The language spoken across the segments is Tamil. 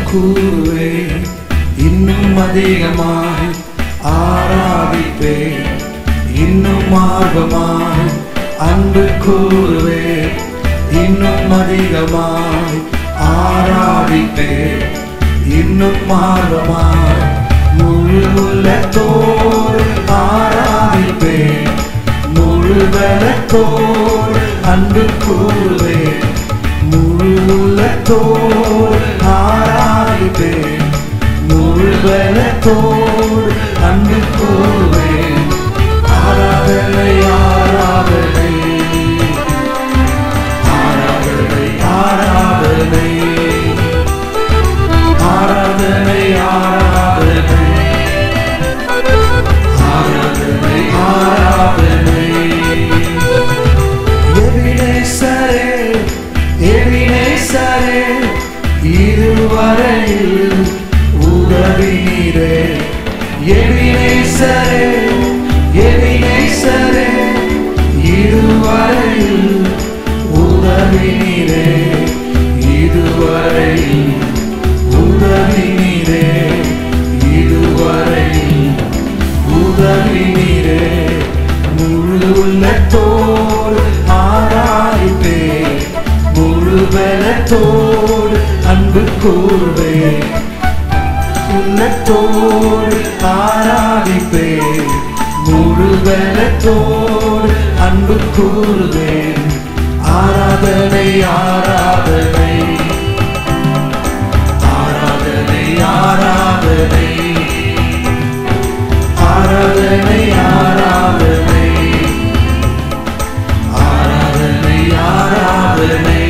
கூறுவேன் இன்னும் அதிகமாய் ஆராதிப்பேன் இன்னும் ஆர்வமாய் அன்பு கூறுவேன் இன்னும் அதிகமாய் ஆராதிப்பேன் இன்னும் ஆர்வமாய் முழு உள்ளத்தோடு ஆராதிப்பேன் முழு பலத்தோடு அன்பு கூறுவேன் முழு உள்ளத்தோடு ஆராதிப்பேன் முழு பலத்தோடு அன்பு கூறுவேன் ஆராதனை ஆராதனை ஆராதனை ஆராதனை ஆராதனை ஆராதனை ஆராதனை ஆராதனை எபினேசரே எபினேசரே இதுவரையில் உதவினீரே எபினேசரே எபினேசரே இதுவரையில் உதவினீரே இதுவரையில் உதவினீரே இதுவரையில் உதவினீரே முழு உள்ளத்தோடு ஆராய்ப்பே முழு பலத்தோடு அன்பு கூறுவே உள்ளத்தோடு ஆராதிப்பே முழு பலத்தோடு அன்பு கூறுவேன் ஆராதனை ஆராதனை ஆராதனை ஆராதனை ஆராதனை ஆராதனை ஆராதனை ஆராதனை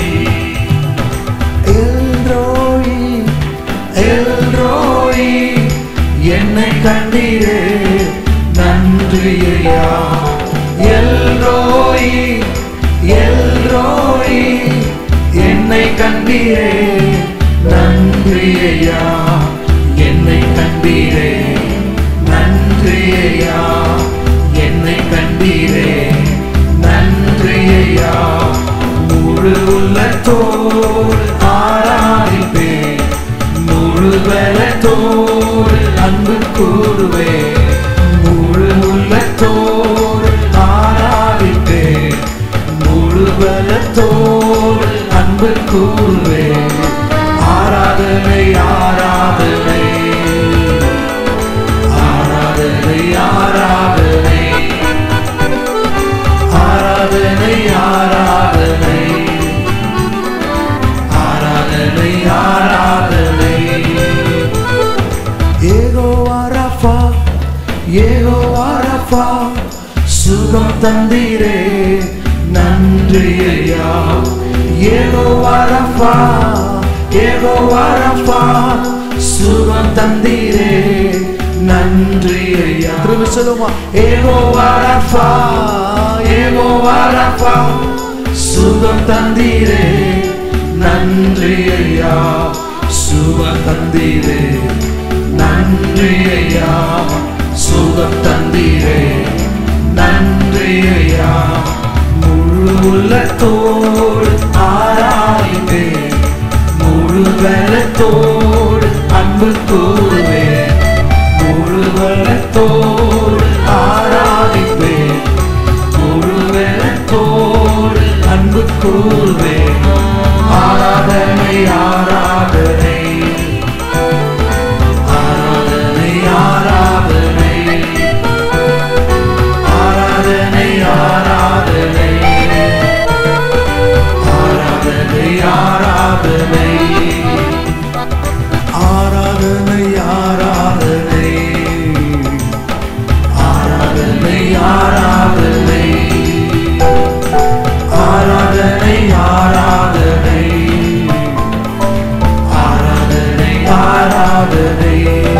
எல்ரோயி எல்ரோயி என்னை கண்டீரே நன்றி ஐயா எல்ரோயி எல்ரோயி என்னை கண்டீரே நன்றி ஐயா என்னை கண்டீரே நன்றி ஐயா என்னை கண்டீரே நன்றி ஐயா முழு உள்ளத்தோடு ஆராதிப்பே முழு பலத்தோடு அன்பு கூறுவே முழு உள்ளத்தோடு ஆராதிப்பே முழு பலத்தோடு அன்பு கூறுவே ஆராதனை ஆராதனை ஆராதனை ஆராதனை ஆராதனை ஆராதனை ஆராதனை ஆராதனை ஏகோ அரஃபா ஏகோ அரஃபா சுகம் தந்தீரே நன்றி ஐயா ஏகோ அரஃபா ஏகோ அரஃபா சுகம் தந்தீரே நன்றி ஐயா திரும்ப சொல்லுமா ஏகோ அரஃபா ஏகோ அரஃபா சுகம் தந்தீரே நன்றி ஐயா சுகம் தந்தீரே நன்றி ஐயா சுகம் தந்தீரே நன்றி ஐயா முழு உள்ளத்தோடு ஆராய்ந்தே முழு பலத்தோடு அன்பு கூறுவே முழு பலத்தோடு ஆராதிப்பே முழு பலத்தோடு அன்பு கூறுவே ஆராதனை ஆராதனை ஆராதனை ஆராதனை ஆராதனை ஆராதனை ஆராதனை ஆராதனை ஆராதனை ஆராதனை ஆராதனை ஆராதனை ஆராதனை ஆராதனை ஆராதனை ஆராதனை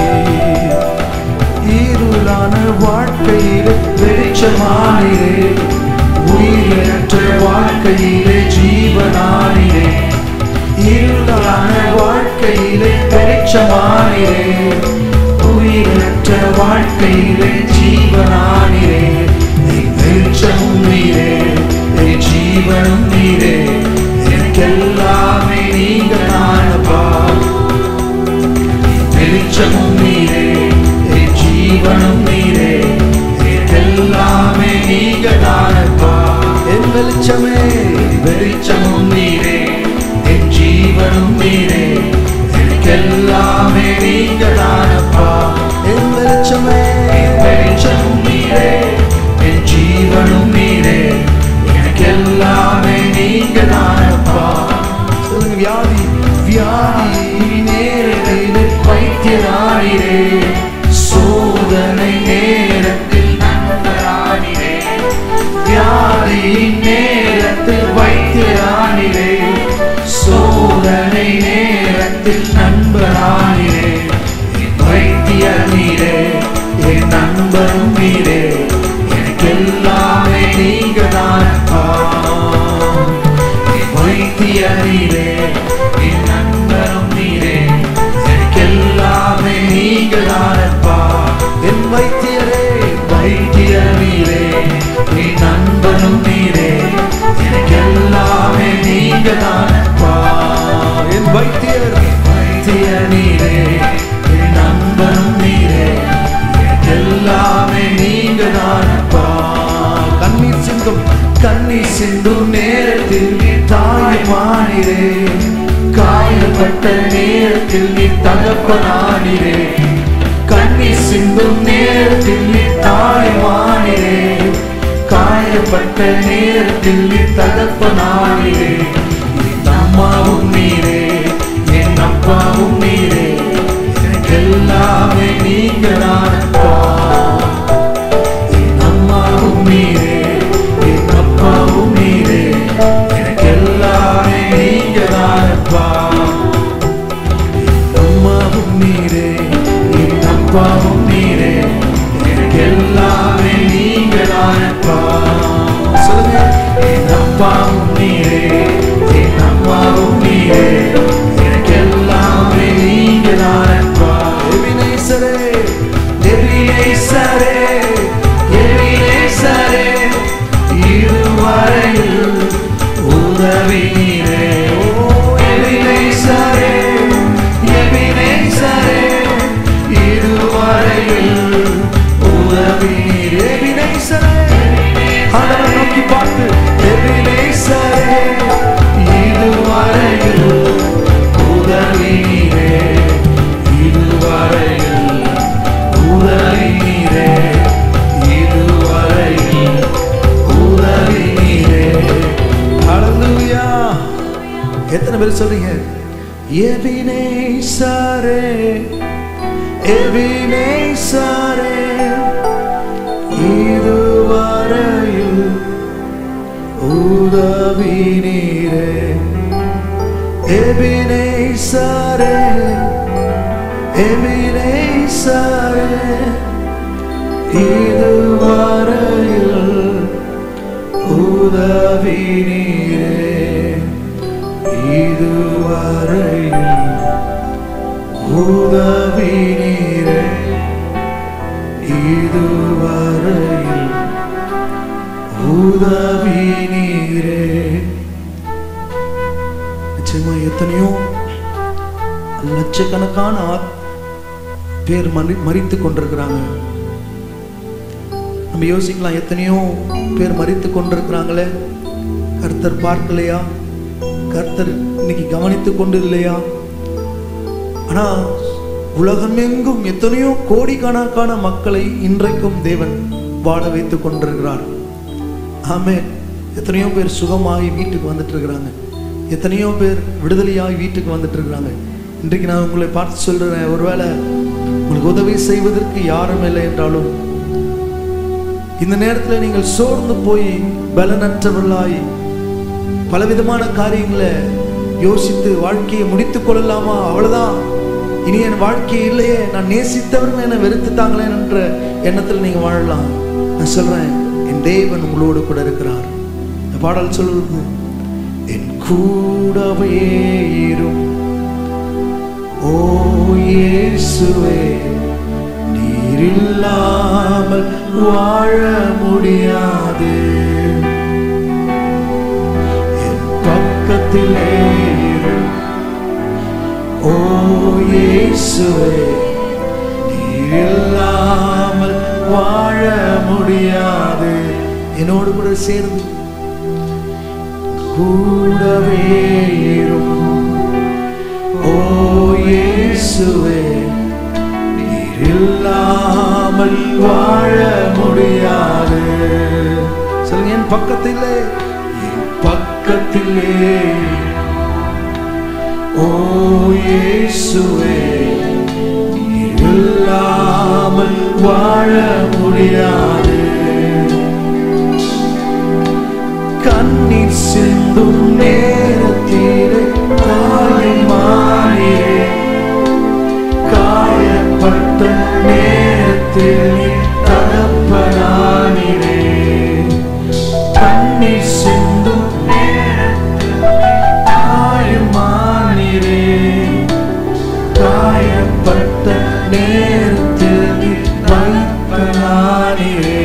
இருளான வாழ்க்கையிலே வெளிச்சமானிரே உயிரற்ற வாழ்க்கையிலே ஜீவனானிரே இருளான வாழ்க்கையிலே வெளிச்சமானிரே உயிரற்ற வாழ்க்கையிலே ஜீவனானிரே நீ வெளிச்சமும் நீரே நீ ஜீவனும் நீரே எனக்கெல்லாமே நீங்க நானப்பா வெளிச்சமும் நீரே என் ஜீவனும் நீரே எனக்கெல்லாமே நீங்க தானப்பா என் வெளிச்சமே என் வெளிச்சமும் நீரே என் ஜீவனும் நீரே எனக்கெல்லாமே நீங்க தானப்பா சொல்லுங்க வியாதி வியாதி நேரில் வைத்தியரானிரே சோதனை நேரத்தில் நண்பரானிரே வியாதி நேரத்தில் வைத்தியரானிரே சோதனை நேரத்தில் நண்பரானிரே என் வைத்திய நீரே என் நண்பரும் நீரே எனக்கெல்லாமே நீங்க தானப்பா என் வைத்திய நீரே என் நண்பரும் நீரே எனக்கெல்லாமே நீங்க தானப்பா என் வைத்தியரே வைத்திய நீரே என் நண்பரும் நீரே எனக்கெல்லாமே நீங்க தானப்பா என் வைத்தியர் வைத்திய நீரே என் நண்பரும் நீரே எனக்கெல்லாமே நீங்க தானப்பா கண்ணீர் சிந்தும் கண்ணீர் சிந்தும் நேரத்தில் நீ தாய்மானிரே காயப்பட்ட நேரத்தில் நீ தகப்பனானிரே கண்ணீர் சிந்தும் நேரத்தில் நீ தாய்மானிரே காயப்பட்ட நேரத்தில் நீ தகப்பனானிரே என் அம்மாவும் நீரே என் அப்பாவும் நீரே எனக்கெல்லாமே நீங்க தானப்பா என் அம்மாவும் நீரே என் அப்பாவும் நீரே எனக்கெல்லாமே நீங்க தானப்பா என் அம்மாவும் நீரே என் அப்பாவும் நீரே எனக்கெல்லாமே நீங்க தானப்பா சொல்லுங்க என் அப்பாவும் நீரே என் அம்மாவும் நீரே எனக்கெல்லாமே நீங்க தானப்பா எபினேசரே எபினேசரே எபினேசரே இதுவரையில் உதவி நீரே ஓ எபினேசரே எபினேசரே இதுவரையில் உதவி நீரே எபினேசரே ஆண்டவரை நோக்கி பார்த்து எபினேசரே இதுவரையில் உதவி நீரே இதுவரையில் உதவி நீரே இதுவரையில் உதவி நீரே ஹalleluya எத்தனை பேர் சொல்றீங்க எபினேசரே எபினேசரே இதுவரையில் உதவி நீரே எபினேசரே எபினேசரே இதுவரையில் உதவி நீரே இதுவரையில் உதவி நீரே இதுவரையில் உதவி நீரே நிச்சயமா எத்தனையோ லட்சக்கணக்கான ஆத்- பேர் மறி மறித்து கொண்டிருக்கிறாங்க நம்ம யோசிக்கலாம் எத்தனையோ பேர் மறித்து கொண்டிருக்கிறாங்களே கர்த்தர் பார்க்கலையா கர்த்தர் இன்னைக்கு கவனித்து கொண்டு இல்லையா ஆனா உலகமெங்கும் எத்தனையோ கோடிக்கணக்கான மக்களை இன்றைக்கும் தேவன் வாழ வைத்துக் கொண்டிருக்கிறார் ஆமே எத்தனையோ பேர் சுகமாகி வீட்டுக்கு வந்துட்டு இருக்கிறாங்க எத்தனையோ பேர் விடுதலையாகி வீட்டுக்கு வந்துட்டு இருக்கிறாங்க இன்றைக்கு நான் உங்களை பார்த்து சொல்றேன் ஒருவேளை உங்களுக்கு உதவி செய்வதற்கு யாரும் இல்லை என்றாலும் இந்த நேரத்தில் நீங்கள் சோர்ந்து போய் பலனற்றவர்களாய் பலவிதமான காரியங்களை யோசித்து வாழ்க்கையை முடித்துக் கொள்ளலாமா அவ்வளவுதான் இனி என் வாழ்க்கை இல்லையே நான் நேசித்தவர்கள் என்னை வெறுத்துட்டாங்களே என்ற எண்ணத்தில் நீங்க வாழலாம் நான் சொல்றேன் என் தேவன் உங்களோடு கூட இருக்கிறார் இந்த பாடல் சொல்லுவது என் கூடவே இரும் ஓ இயேசுவே நீர் இல்லாமல் வாழ முடியாது என் பக்கத்திலே இரு. ஓ இயேசுவே நீர் இல்லாமல் வாழ முடியாது என்னோடு கூட சேர்ந்து கூடவே இரும். ஓ இயேசுவே நீர் இல்லாமல் வாழ முடியாது சொல்லுங்க என் பக்கத்திலே என் பக்கத்திலே ஓ இயேசுவே நீர் இல்லாமல் வாழ முடியாது கண்ணீர் சிந்தும் நேரத்திலே தாய்மானே காயப்பட்ட நேரத்தில் நீ தகப்பனானிலே கண்ணீர் சிந்தும் நேரத்தில் தாய்மானிலே காயப்பட்ட நேரத்தில் நீ வைப்பனானிலே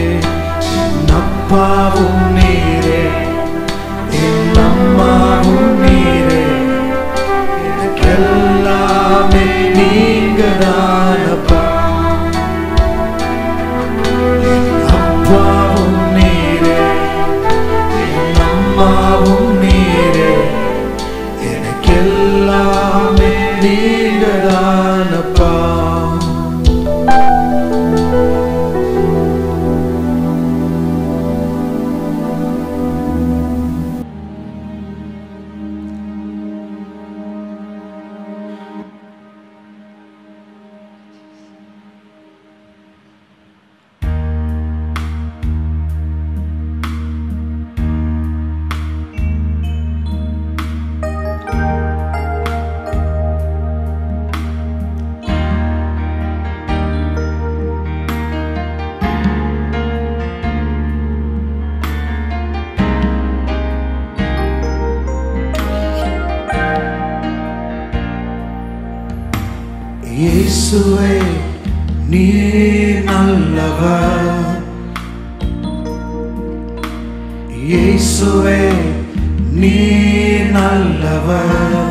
அப்பாவும் நீரே என் அம்மாவும் நீரே எனக்கெல்லாமே நீங்க தானப்பா என் அப்பாவும் நீரே என் அம்மாவும் நீரே எனக்கெல்லாமே நீங்க தானப்பா இயேசுவே நீ நல்லவர் இயேசுவே நீ நல்லவர்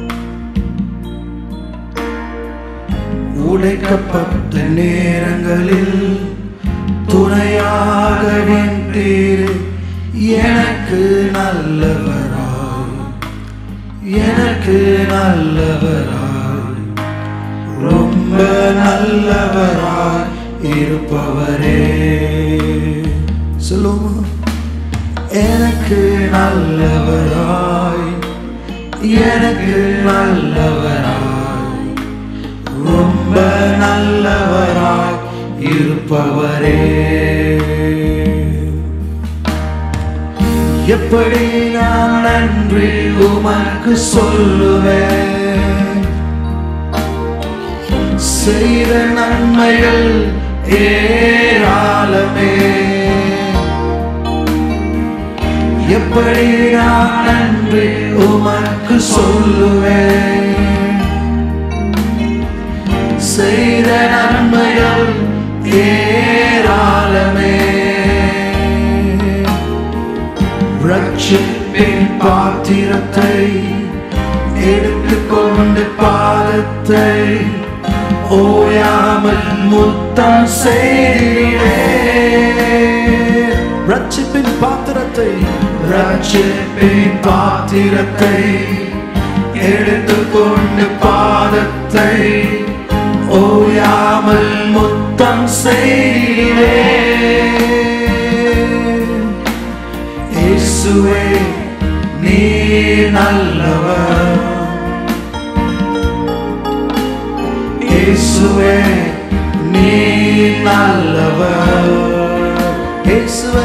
உடைக்கப்பட்ட நேரங்களில் துணையாக நின்றீர் எனக்கு நல்லவராய் எனக்கு நல்லவராய் ரொம்ப நல்லவராய் இருப்பவரே சொல்லுமா எனக்கு நல்லவராய் எனக்கு நல்லவராய் ரொம்ப நல்லவராய் இருப்பவரே எப்படி நான் நன்றி உமக்கு சொல்லுவேன் செய்த நன்மைகள் ஏராளமே எப்படி நான் நன்றி உமக்கு சொல்லுவேன் செய்த நன்மைகள் ஏராளமே ரட்சிப்பின் பாத்திரத்தை எடுத்துக்கொண்டு பாதத்தை ஓயாமல் முத்தம் செய்தே ரட்சிப்பின் பாத்திரத்தை ரட்சிப்பின் பாத்திரத்தை எடுத்துக்கொண்டு பாதத்தை ஓயாமல் முத்தம் செய்தே இயேசுவே நீ நல்லவர் இயேசுவே நீ நல்லவர் இயேசுவே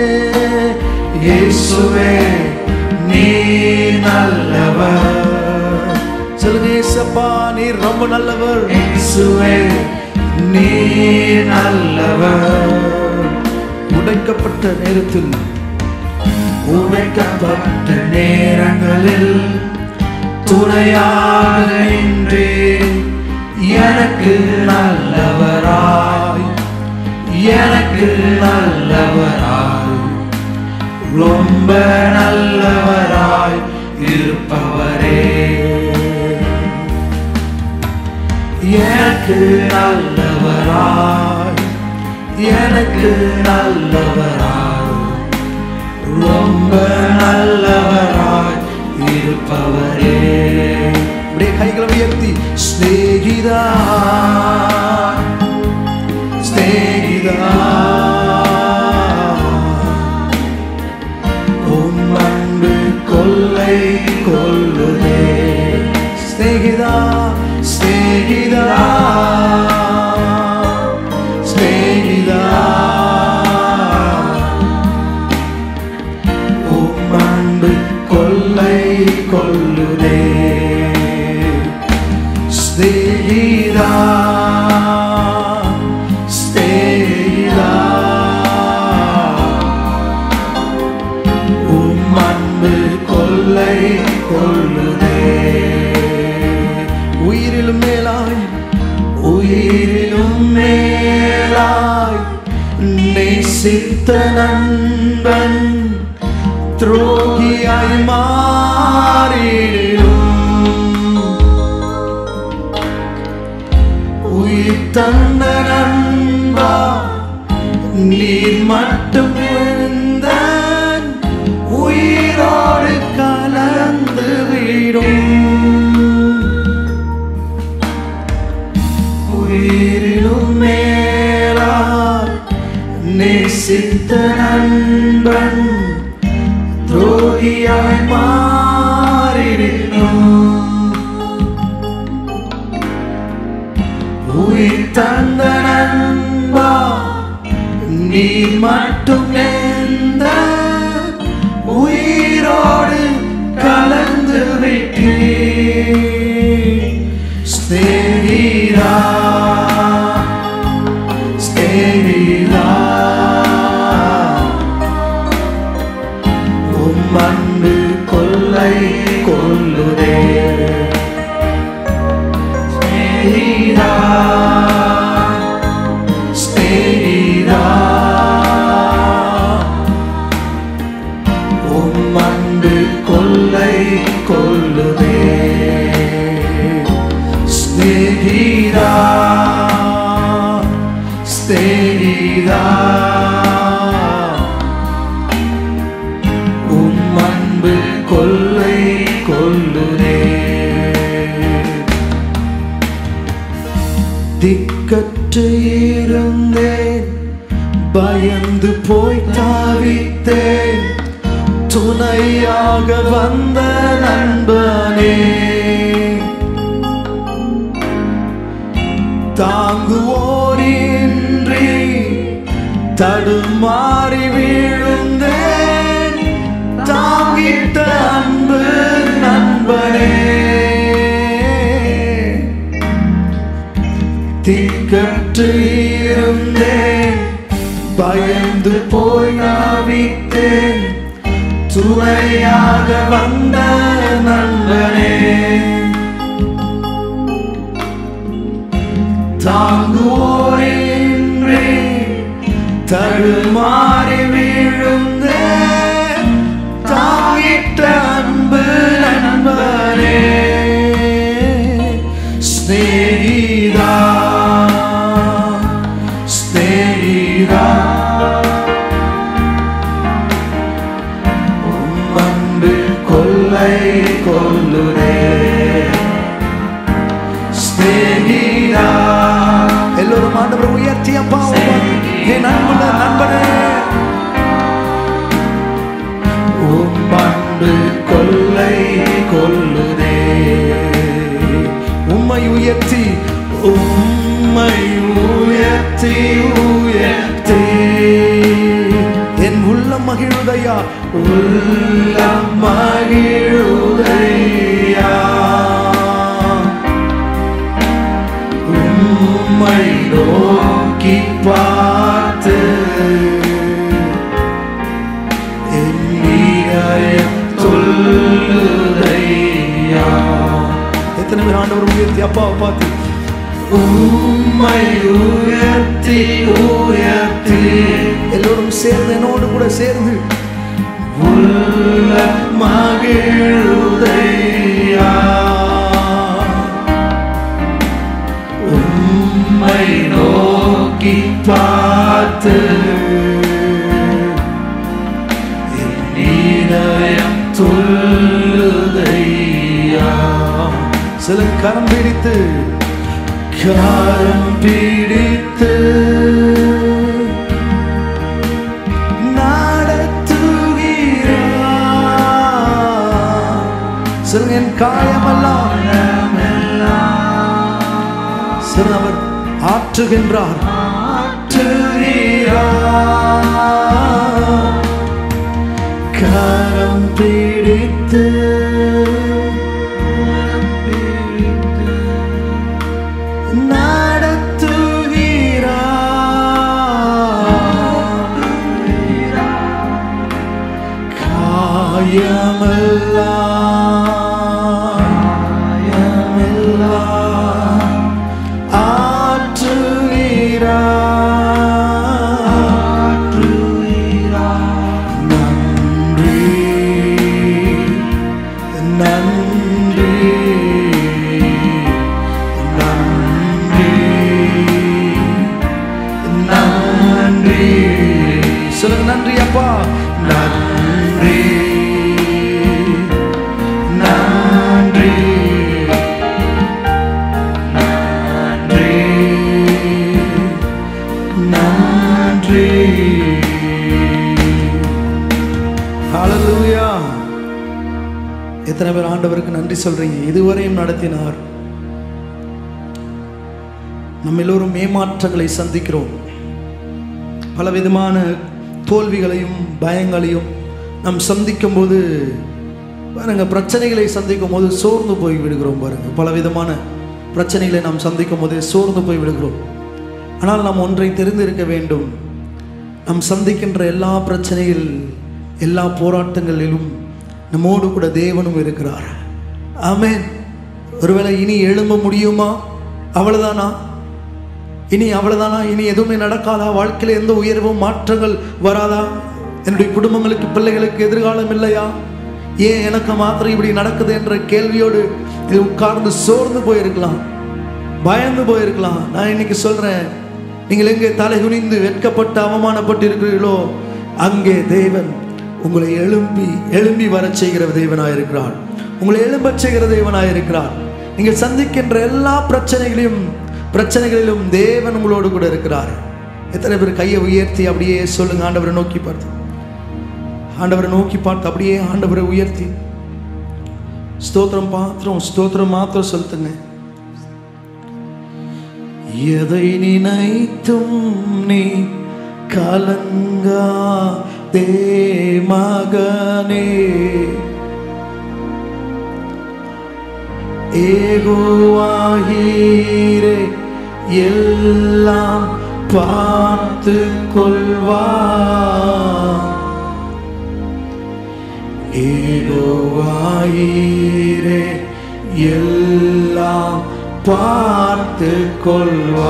இயேசுவே நீ நல்லவர் சொல்லுங்க இயேசப்பா நீர் ரொம்ப நல்லவர் இயேசுவே நீ நல்லவர் உடைக்கப்பட்ட நேரத்தில் உடைக்கப்பட்ட நேரங்களில் துணையாக நின்றே எனக்கு நல்லவராய் எனக்கு நல்லவராய் ரொம்ப நல்லவராய் இருப்பவரே எனக்கு நல்லவராய் எனக்கு நல்லவராய் ரொம்ப நல்ல நல்லவராய் இருப்பவரே அப்படியே கைகளை உயர்த்தி ஸ்நேகிதா ஸ்நேகிதா உன் அன்பு கொள்ளை கொள்ளுதே ஸ்நேகிதா ஸ்நேகிதா ஸ்நேகிதா உம் அன்பு கொள்ளை கொள்ளுதே ஸ்நேகிதா ஸ்நேகிதா உம் அன்பு கொள்ளை கொள்ளுதே உயிரிலும் மேலாய் உயிரிலும் மேலாய் நேசித்த நண்பன் துரோகியாய் மாறிடும் உயிர் தந்த நண்பா நீர் மட்டும் எழுந்தன் உயிரோடு கலந்து விடும் உயிரிலும் மேலாய் நேசித்த நண்பன் துரோகியாய் மாறிடும் உயிர் தந்த நண்பா நீ மட்டும் எந்த உயிரோடு கலந்து விட்டே ஸ்நேகிதா ஸ்நேகிதா உம் அன்பு கொள்ளை கொள்ளுதே ஸ்நேகிதா ஸ்நேகிதா உம் அன்பு கொள்ளை கொள்ளுதே ஸ்நேகிதா ஸ்நேகிதா உம் அன்பு கொள்ளை கொள்ளுதே திக்கற்று இருந்தேன் பயந்து போய் தாவித்தேன் துணையாக வந்த நண்பனே தாங்குவோரின்றி தடுமாறி வீழுந்தேன் தாங்கிட்ட அன்பு நண்பனே திக்கற்று இருந்தேன் பயந்து போய் நாவித்தேன் துணையாக வந்த நண்பனே தாங்குவோரின்றி தடுமாறி வீழுந்தேன் தாங்கிட்ட அன்பு நண்பனே ஸ்நேகிதா ஸ்நேகிதா உம் அன்பு கொள்ளை கொள்ளுதே ஸ்நேகிதா எல்லோரும் ஆண்டவர் உயர்த்தி அப்பா என் அன்புள்ள நண்பனே உம் அன்பு கொள்ளை கொள்ளுதே உம்மை உயர்த்தி உம்மை உயர்த்தி உயர்த்தி என் உள்ளம் மகிழுதையா உள்ளம் மகிழுதையா உம்மை நோக்கி பார்த்து என் இதயம் சொல்லுதையா எத்தனை பேர் ஆண்டவர் உயர்த்தி அப்பாவை பார்த்து உம்மை உயர்த்தி உயர்த்தி எல்லோரும் சேர்ந்து என்னோடு கூட சேர்ந்து உள்ள மகிழுதையா உம்மை நோக்கி பார்த்து என் இதயம் துள்ளுதையா சில கரம் பிடித்து கரம் பிடித்து நடத்துகிறார் சில என் காயமெல்லாம் சில அவர் ஆற்றுகின்றார் ஆற்றுகிறார் கரம் பிடித்து நடத்துகிறார் காயமெல்லாம் ஆற்றுகிறார் நன்றி நன்றி நன்றி நன்றி சொல்லுங்க நன்றி அப்பா நன்றி நன்றி நன்றி நன்றி ஹalleluya எத்தனை பேர் ஆண்டவருக்கு நன்றி சொல்றீங்க இதுவரையும் நடத்தினார் நம்ம எல்லோரும் ஏமாற்றங்களை சந்திக்கிறோம் பலவிதமான தோல்விகளையும் பயங்களையும் நாம் சந்திக்கும் போது பாருங்க பிரச்சனைகளை சந்திக்கும் போது சோர்ந்து போய் விடுகிறோம் பாருங்க பலவிதமான பிரச்சனைகளை நாம் சந்திக்கும் போது சோர்ந்து போய் விடுகிறோம் ஆனால் நாம் ஒன்றை தெரிந்திருக்க வேண்டும் நாம் சந்திக்கின்ற எல்லா பிரச்சனைகள் எல்லா போராட்டங்களிலும் நம்மோடு கூட தேவனும் இருக்கிறார் ஆமென் ஒருவேளை இனி எழும்ப முடியுமா அவ்வளவுதானா இனி அவ்வளவுதானா இனி எதுவுமே நடக்காதா வாழ்க்கையில் எந்த உயர்வும் மாற்றங்கள் வராதா என்னுடைய குடும்பங்களுக்கு பிள்ளைகளுக்கு எதிர்காலம் இல்லையா ஏன் எனக்கு மாத்திரம் இப்படி நடக்குது என்ற கேள்வியோடு இது உட்கார்ந்து சோர்ந்து போயிருக்கலாம் பயந்து போயிருக்கலாம் நான் இன்னைக்கு சொல்றேன் நீங்கள் எங்கே தலை குனிந்து வெட்கப்பட்டு அவமானப்பட்டு இருக்கிறீர்களோ அங்கே தேவன் உங்களை எழும்பி எழும்பி வரச் செய்கிற தேவனாய் இருக்கிறார் உங்களை எழும்பச் செய்கிற தேவனாய் இருக்கிறார் நீங்கள் சந்திக்கின்ற எல்லா பிரச்சனைகளையும் பிரச்சனைகளிலும் தேவன் உங்களோடு கூட இருக்கிறார் எத்தனை பேர் கையை உயர்த்தி அப்படியே சொல்லுங்க ஆண்டவரை நோக்கி பார்த்து ஆண்டவரை நோக்கி பார்த்து அப்படியே ஆண்டவரை உயர்த்தி ஸ்தோத்திரம் பாத்திரம் ஸ்தோத்திரம் மாத்திரம் செலுத்துங்க எதை நினைத்தும் நீ கலங்கா மகனே ஏகோவாகீரே எல்லாம் பார்த்து கொள்வா ஏகோவாயீரே எல்லாம் பார்த்து கொள்வா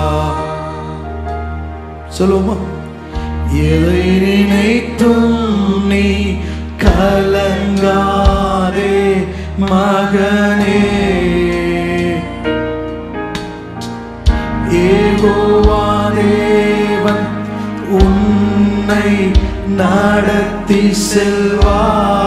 சொல்லுவோமா எதை நினைத்தும் நீ கலங்காதே மகனே ஏகோவா தேவன் உன்னை நடத்தி செல்வா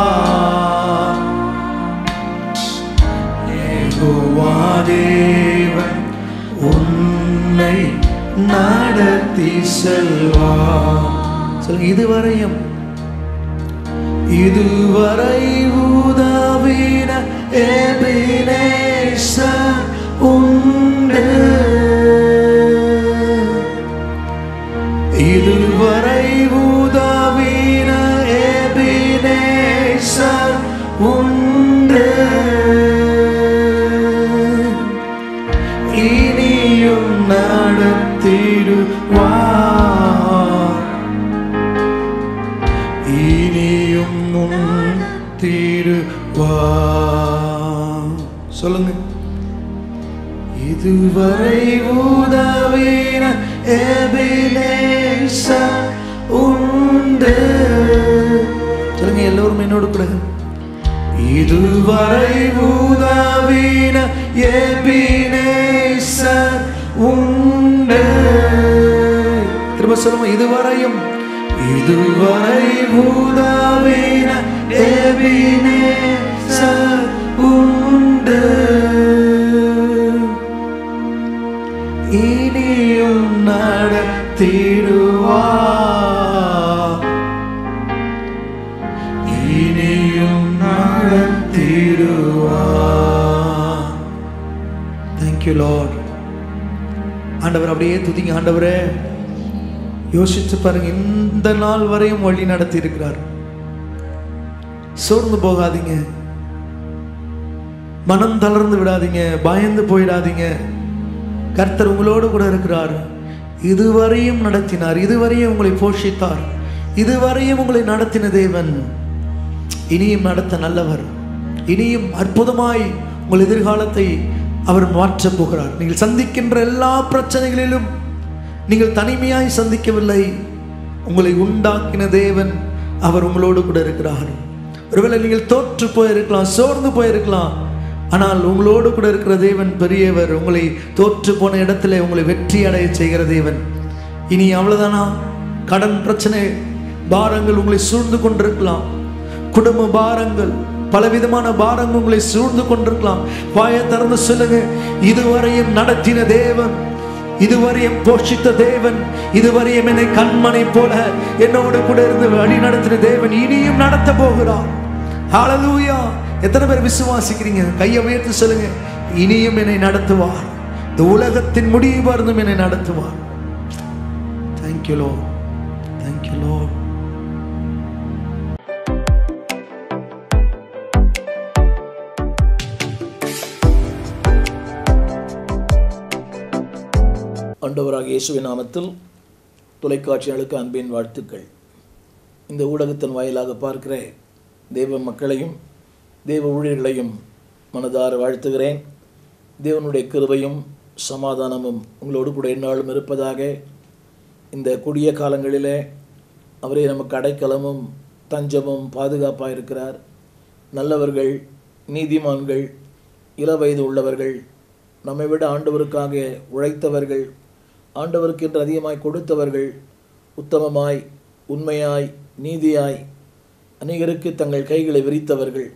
ஏகோவா தேவன் உன்னை நடத்தி செல்வா சொல்லுங்க இதுவரையும் இதுவரை உதவின எபினேசர் உண்டு இதுவரை உதவின எபினேசர் உண்டு இனியும் நடத்திடுவார் இனியும் உன் தீருவா சொல்லுங்க இதுவரை உதவின எபினேச உண்டு சொல்லுங்க எல்லோரும் என்னோடு கூட இதுவரை உதவின எபினேச உண்டு திரும்ப சொல்லுங்க இதுவரையும் இதுவரை உதவின எபினேசர் உண்டு இனியும் நடத்திடுவா இனியும் நடத்திடுவா தேங்க்யூ லார்ட் ஆண்டவர் அப்படியே துதிங்க ஆண்டவரே யோசிச்சு பாருங்க இந்த நாள் வரையும் வழி நடத்தி இருக்கிறார் சோர்ந்து போகாதீங்க மனம் தளர்ந்து விடாதீங்க பயந்து போயிடாதீங்க கர்த்தர் உங்களோடு கூட இருக்கிறார் இதுவரையும் நடத்தினார் இதுவரையும் உங்களை போஷித்தார் இதுவரையும் உங்களை நடத்தின தேவன் இனியும் நடத்த நல்லவர் இனியும் அற்புதமாய் உங்கள் எதிர்காலத்தை அவர் மாற்றப் போகிறார் நீங்கள் சந்திக்கின்ற எல்லா பிரச்சனைகளிலும் நீங்கள் தனிமையாய் சந்திக்கவில்லை உங்களை உண்டாக்கின தேவன் அவர் உங்களோடு கூட இருக்கிறார் ஒருவேளை நீங்கள் தோற்று போயிருக்கலாம் சோர்ந்து போயிருக்கலாம் ஆனால் உங்களோடு கூட இருக்கிற தேவன் பெரியவர் உங்களை தோற்று போன இடத்துல உங்களை வெற்றி அடைய செய்கிற தேவன் இனி அவ்வளவுதானா கடன் பிரச்சனை பாரங்கள் உங்களை சூழ்ந்து கொண்டிருக்கலாம் குடும்ப பாரங்கள் பலவிதமான பாரங்கள் உங்களை சூழ்ந்து கொண்டிருக்கலாம் வாயை திறந்து சொல்லுங்க இதுவரையும் நடத்தின தேவன் இதுவரையும் போஷித்த தேவன் இதுவரையும் என்னை கண்மனை போல என்னோடு கூட இருந்து வழி நடத்தின தேவன் இனியும் நடத்த போகிறார் ஹalleluya எத்தனை பேர் விசுவாசிக்கிறீங்க கையை உயர்த்தி சொல்லுங்க இனியும் என்னை நடத்துவார் இந்த உலகத்தின் முடிவு பார்த்தும் என்னை நடத்துவார் தேங்க்யூ லோ தேங்க்யூ லோ ஆண்டவராக இயேசுவின் நாமத்தில் தொலைக்காட்சிகளுக்கு அன்பின் வாழ்த்துக்கள் இந்த ஊடகத்தின் வாயிலாக பார்க்கிற தெய்வ மக்களையும் தெய்வ ஊழியர்களையும் மனதார வாழ்த்துகிறேன் தேவனுடைய கிருபையும் சமாதானமும் உங்களோடு கூட எந்நாளும் இருப்பதாக இந்த கொடிய காலங்களிலே அவரே நமக்கு அடைக்கலமும் தஞ்சமும் பாதுகாப்பாக இருக்கிறார் நல்லவர்கள் நீதிமான்கள் இளவயது உள்ளவர்கள் நம்மை விட ஆண்டவருக்காக உழைத்தவர்கள் ஆண்டவருக்கு என்று அதிகமாய் கொடுத்தவர்கள் உத்தமமாய் உண்மையாய் நீதியாய் அநேகருக்கு தங்கள் கைகளை விரித்தவர்கள்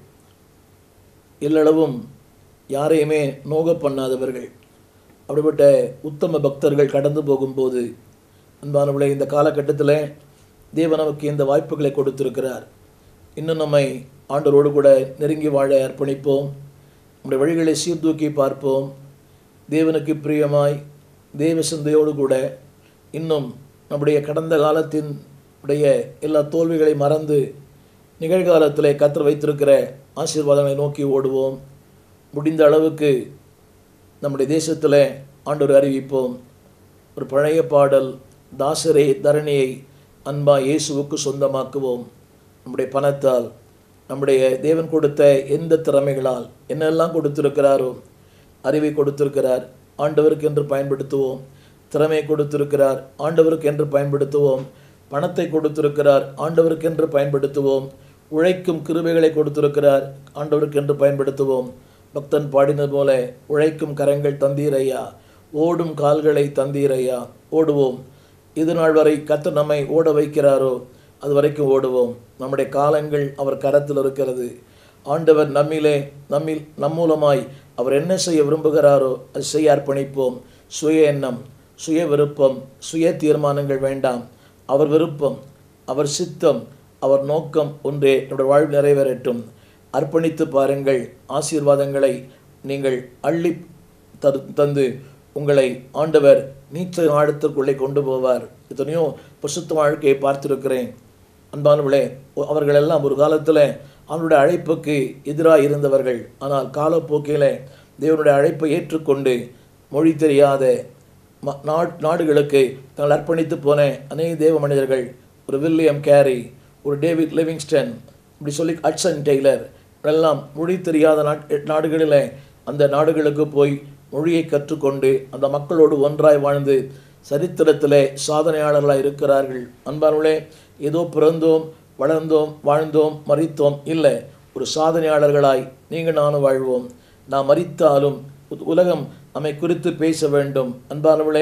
எல்லளவும் யாரையுமே நோக பண்ணாதவர்கள் அப்படிப்பட்ட உத்தம பக்தர்கள் கடந்து போகும்போது அன்பானவர்களே இந்த காலகட்டத்தில் தேவன் நமக்கு இந்த வாய்ப்புகளை கொடுத்திருக்கிறார் இன்னும் நம்மை ஆண்டவரோடு கூட நெருங்கி வாழ அர்ப்பணிப்போம் நம்முடைய வழிகளை சீர்தூக்கி பார்ப்போம் தேவனுக்கு பிரியமாய் தேவ சிந்தையோடு கூட இன்னும் நம்முடைய கடந்த காலத்தின் உடைய எல்லா தோல்விகளை மறந்து நிகழ்காலத்திலே கற்று வைத்திருக்கிற ஆசீர்வாதங்களை நோக்கி ஓடுவோம் முடிந்த அளவுக்கு நம்முடைய தேசத்தில் ஆண்டவர் அறிவிப்போம் ஒரு பழைய பாடல் தாசரே தரணியை அன்பா இயேசுவுக்கு சொந்தமாக்குவோம் நம்முடைய பணத்தால் நம்முடைய தேவன் கொடுத்த எந்த திறமைகளால் என்னெல்லாம் கொடுத்திருக்கிறாரோ அறிவை கொடுத்திருக்கிறார் ஆண்டவருக்கு என்று பயன்படுத்துவோம் திறமையை கொடுத்திருக்கிறார் ஆண்டவருக்கு என்று பயன்படுத்துவோம் பணத்தை கொடுத்திருக்கிறார் ஆண்டவருக்கு என்று பயன்படுத்துவோம் உழைக்கும் கிருபைகளை கொடுத்திருக்கிறார் ஆண்டவருக்கு என்று பயன்படுத்துவோம் பக்தன் பாடினது போல உழைக்கும் கரங்கள் தந்தீரையா ஓடும் கால்களை தந்தீரையா ஓடுவோம் இது நாள் வரை கர்த்தர் நம்மை ஓட வைக்கிறாரோ அது வரைக்கும் ஓடுவோம் நம்முடைய காலங்கள் அவர் கரத்தில் இருக்கிறது ஆண்டவர் நம்மிலே நம்மில் நம் மூலமாய் அவர் என்ன செய்ய விரும்புகிறாரோ அது செய்ய அர்ப்பணிப்போம் சுய எண்ணம் சுய விருப்பம் சுய தீர்மானங்கள் வேண்டாம் அவர் விருப்பம் அவர் சித்தம் அவர் நோக்கம் ஒன்றே நம்முடைய வாழ்வு நிறைவேறட்டும் அர்ப்பணித்து பாருங்கள் ஆசீர்வாதங்களை நீங்கள் அள்ளி தரு தந்து உங்களை ஆண்டவர் நீச்ச ஆழத்திற்குள்ளே கொண்டு போவார் எத்தனையோ பசுத்த வாழ்க்கையை பார்த்திருக்கிறேன் அன்பானவர்களே அவர்கள் எல்லாம் ஒரு காலத்தில் அவனுடைய அழைப்புக்கு எதிராக இருந்தவர்கள் ஆனால் காலப்போக்கில் தேவனுடைய அழைப்பை ஏற்றுக்கொண்டு மொழி தெரியாத ம- நாட் நாடுகளுக்கு தங்கள் அர்ப்பணித்து போன அநேக தேவ மனிதர்கள் ஒரு வில்லியம் கேரி ஒரு டேவிட் லிவிங்ஸ்டன் இப்படி சொல்லி அட்சன் டெய்லர் எல்லாம் மொழி தெரியாத நாட் நாடுகளில் அந்த நாடுகளுக்கு போய் மொழியை கற்றுக்கொண்டு அந்த மக்களோடு ஒன்றாய் வாழ்ந்து சரித்திரத்திலே சாதனையாளர்களாக இருக்கிறார்கள் அன்பானவர்களே ஏதோ பிறந்தோம் வளர்ந்தோம் வாழ்ந்தோம் மறித்தோம் இல்லை ஒரு சாதனையாளர்களாய் நீங்கள் நானும் வாழ்வோம் நாம் மறித்தாலும் உ- உலகம் நம்மை குறித்து பேச வேண்டும் அன்பானவர்களே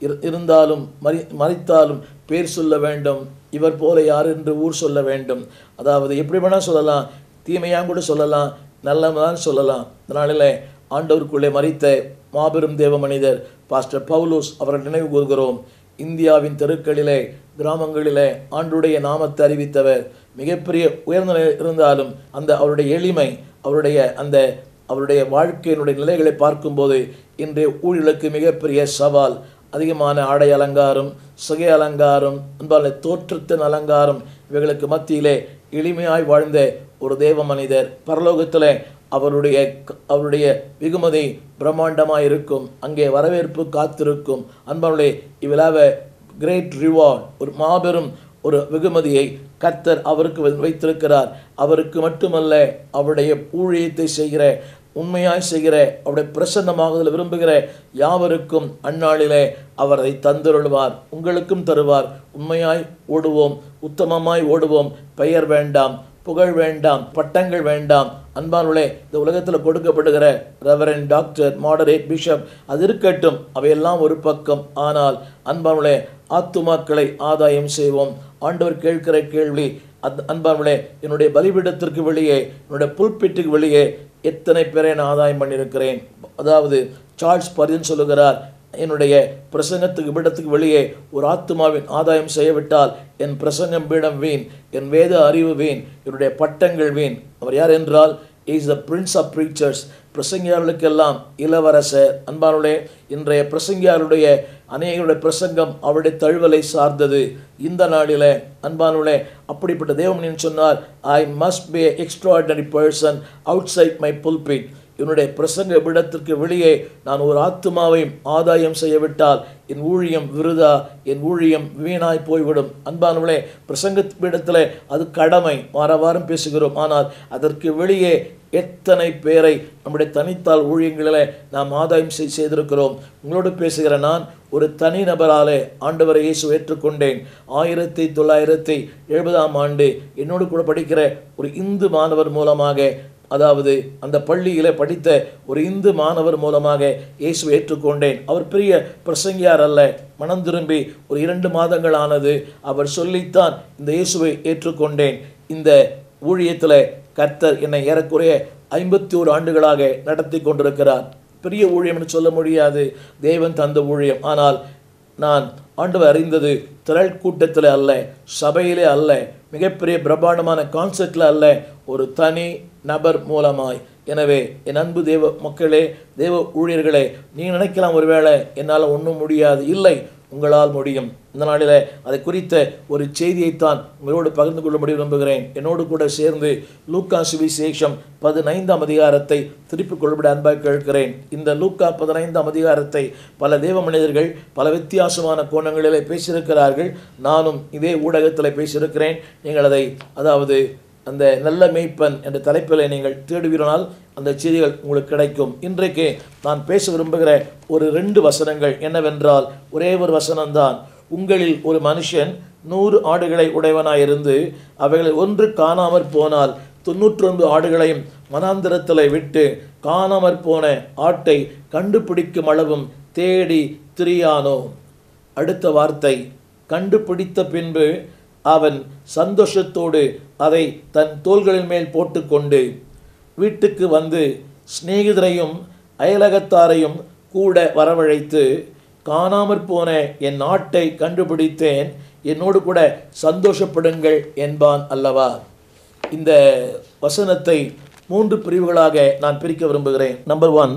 இரு- இருந்தாலும் மறி மறித்தாலும் பேர் சொல்ல வேண்டும் இவர் போல யார் என்று ஊர் சொல்ல வேண்டும் அதாவது எப்படி வேணால் சொல்லலாம் தீமையாக கூட சொல்லலாம் நல்லதான் சொல்லலாம் அதனால ஆண்டவருக்குள்ளே மறித்த மாபெரும் தேவ மனிதர் பாஸ்டர் பவுலோஸ் அவரை நினைவு கூறுகிறோம் இந்தியாவின் தெருக்களிலே கிராமங்களிலே ஆண்டுடைய நாமத்தை அறிவித்தவர் மிகப்பெரிய உயர்ந்த நிலையில் இருந்தாலும் அந்த அவருடைய எளிமை அவருடைய அந்த அவருடைய வாழ்க்கையினுடைய நிலைகளை பார்க்கும்போது இன்றைய ஊழலுக்கு மிகப்பெரிய சவால் அதிகமான ஆடை அலங்காரம் சிகை அலங்காரம் அன்பான தோற்றத்தின் அலங்காரம் இவைகளுக்கு மத்தியிலே எளிமையாய் வாழ்ந்த ஒரு தேவ மனிதர் பரலோகத்திலே அவருடைய அவருடைய வெகுமதி பிரம்மாண்டமாக இருக்கும் அங்கே வரவேற்பு காத்திருக்கும் அன்பானுடைய இவ்விழாவை கிரேட் ரிவார்ட் ஒரு மாபெரும் ஒரு வெகுமதியை கர்த்தர் அவருக்கு வை- வைத்திருக்கிறார் அவருக்கு மட்டுமல்ல அவருடைய ஊழியத்தை செய்கிற உண்மையாய் செய்கிற அவருடைய பிரசன்னமாகுதல் விரும்புகிற யாவருக்கும் அந்நாளிலே அவர் அதை தந்தருள்வார் உங்களுக்கும் தருவார் உண்மையாய் ஓடுவோம் உத்தமமாய் ஓடுவோம் பெயர் வேண்டாம் புகழ் வேண்டாம் பட்டங்கள் வேண்டாம் அன்பானுளே இந்த உலகத்தில் கொடுக்கப்படுகிற ரெவரன் டாக்டர் மாடரேட் பிஷப் அது இருக்கட்டும் அவையெல்லாம் ஒரு பக்கம் ஆனால் அன்பானுளே ஆத்துமாக்களை ஆதாயம் செய்வோம் ஆண்டவர் கேட்கிற கேள்வி அத் அன்பானுளே என்னுடைய பலிபீடத்திற்கு வெளியே என்னுடைய புல்பிட்டுக்கு வெளியே எத்தனை பேரை நான் ஆதாயம் பண்ணியிருக்கிறேன் அதாவது சார்ல்ஸ் பரிதன் சொல்லுகிறார் என்னுடைய பிரசங்கத்துக்கு பீடத்துக்கு வெளியே ஒரு ஆத்துமாவின் ஆதாயம் செய்யவிட்டால் என் பிரசங்கம் பீடம் வீண் என் வேத அறிவு வீண் என்னுடைய பட்டங்கள் வீண் அவர் யார் என்றால் is the prince of preachers பிரசங்கியார்களுக்கெல்லாம் இளவரசர் அன்பானுடைய இன்றைய பிரசங்கியாருடைய அநேகருடைய பிரசங்கம் அவருடைய தழுவலை சார்ந்தது இந்த நாளிலே அன்பானுடைய அப்படிப்பட்ட தேவமணியன் சொன்னார் I must be extraordinary person outside my pulpit என்னுடைய பிரசங்க விடத்திற்கு வெளியே நான் ஒரு ஆத்துமாவையும் ஆதாயம் செய்யவிட்டால் என் ஊழியம் விருதா என் ஊழியம் வீணாய் போய்விடும் அன்பானவளே பிரசங்க பீடத்தில் அது கடமை வார வாரம் பேசுகிறோம் ஆனால் அதற்கு வெளியே எத்தனை பேரை நம்முடைய தனித்தால் ஊழியங்களிலே நாம் ஆதாயம் செய் செய்திருக்கிறோம் உங்களோடு பேசுகிற நான் ஒரு தனி நபராலே ஆண்டவரை இயேசு ஏற்றுக்கொண்டேன் ஆயிரத்தி தொள்ளாயிரத்தி எழுபதாம் ஆண்டு என்னோடு கூட படிக்கிற ஒரு இந்து மாணவர் மூலமாக அதாவது அந்த பள்ளியிலே படித்த ஒரு இந்து மாணவர் மூலமாக இயேசுவை ஏற்றுக்கொண்டேன் அவர் பெரிய பிரசங்கியார் அல்ல மனம் திரும்பி ஒரு இரண்டு மாதங்கள் ஆனது அவர் சொல்லித்தான் இந்த இயேசுவை ஏற்றுக்கொண்டேன் இந்த ஊழியத்தில் கர்த்தர் என்னை ஏறக்குறைய ஐம்பத்தி ஒரு ஆண்டுகளாக நடத்தி கொண்டிருக்கிறார் பெரிய ஊழியம்னு சொல்ல முடியாது தேவன் தந்த ஊழியம் ஆனால் நான் ஆண்டவர் அறிந்தது திரள் கூட்டத்தில் அல்ல சபையிலே அல்ல மிகப்பெரிய பிரம்மாண்டமான கான்செர்ட்டில் அல்ல ஒரு தனி நபர் மூலமாய் எனவே என் அன்பு தேவ மக்களே தேவ ஊழியர்களே நீ நினைக்கலாம் ஒருவேளை என்னால் ஒன்றும் முடியாது இல்லை உங்களால் முடியும் இந்த நாளில் அதை குறித்த ஒரு செய்தியைத்தான் உங்களோடு பகிர்ந்து கொள்ள முடிய விரும்புகிறேன் என்னோடு கூட சேர்ந்து லூக்கா சுவிசேஷம் பதினைந்தாம் அதிகாரத்தை திருப்பிக் கொள்ளும்படி அன்பாக கேட்கிறேன் இந்த லூக்கா பதினைந்தாம் அதிகாரத்தை பல தேவ மனிதர்கள் பல வித்தியாசமான கோணங்களிலே பேசியிருக்கிறார்கள் நானும் இதே ஊடகத்தில் பேசியிருக்கிறேன் நீங்கள் அதை அதாவது அந்த நல்ல மேய்ப்பன் என்ற தலைப்பில் நீங்கள் தேடுவீரானால் அந்த செய்திகள் உங்களுக்கு கிடைக்கும் இன்றைக்கு நான் பேச விரும்புகிற ஒரு ரெண்டு வசனங்கள் என்னவென்றால் ஒரே ஒரு வசனம்தான் உங்களில் ஒரு மனுஷன் நூறு ஆடுகளை உடையவனாயிருந்து அவைகளை ஒன்று காணாமற் போனால் தொண்ணூற்றொன்பது ஆடுகளையும் மனாந்திரத்தில் விட்டு காணாமற் போன ஆட்டை கண்டுபிடிக்கும் அளவும் தேடி திரியானோ அடுத்த வார்த்தை கண்டுபிடித்த பின்பு அவன் சந்தோஷத்தோடு அதை தன் தோள்களின் மேல் போட்டுக்கொண்டு வீட்டுக்கு வந்து சிநேகிதரையும் அயலகத்தாரையும் கூட வரவழைத்து காணாமற் போன என் நாட்டை கண்டுபிடித்தேன் என்னோடு கூட சந்தோஷப்படுங்கள் என்பான் அல்லவா இந்த வசனத்தை மூன்று பிரிவுகளாக நான் பிரிக்க விரும்புகிறேன் நம்பர் ஒன்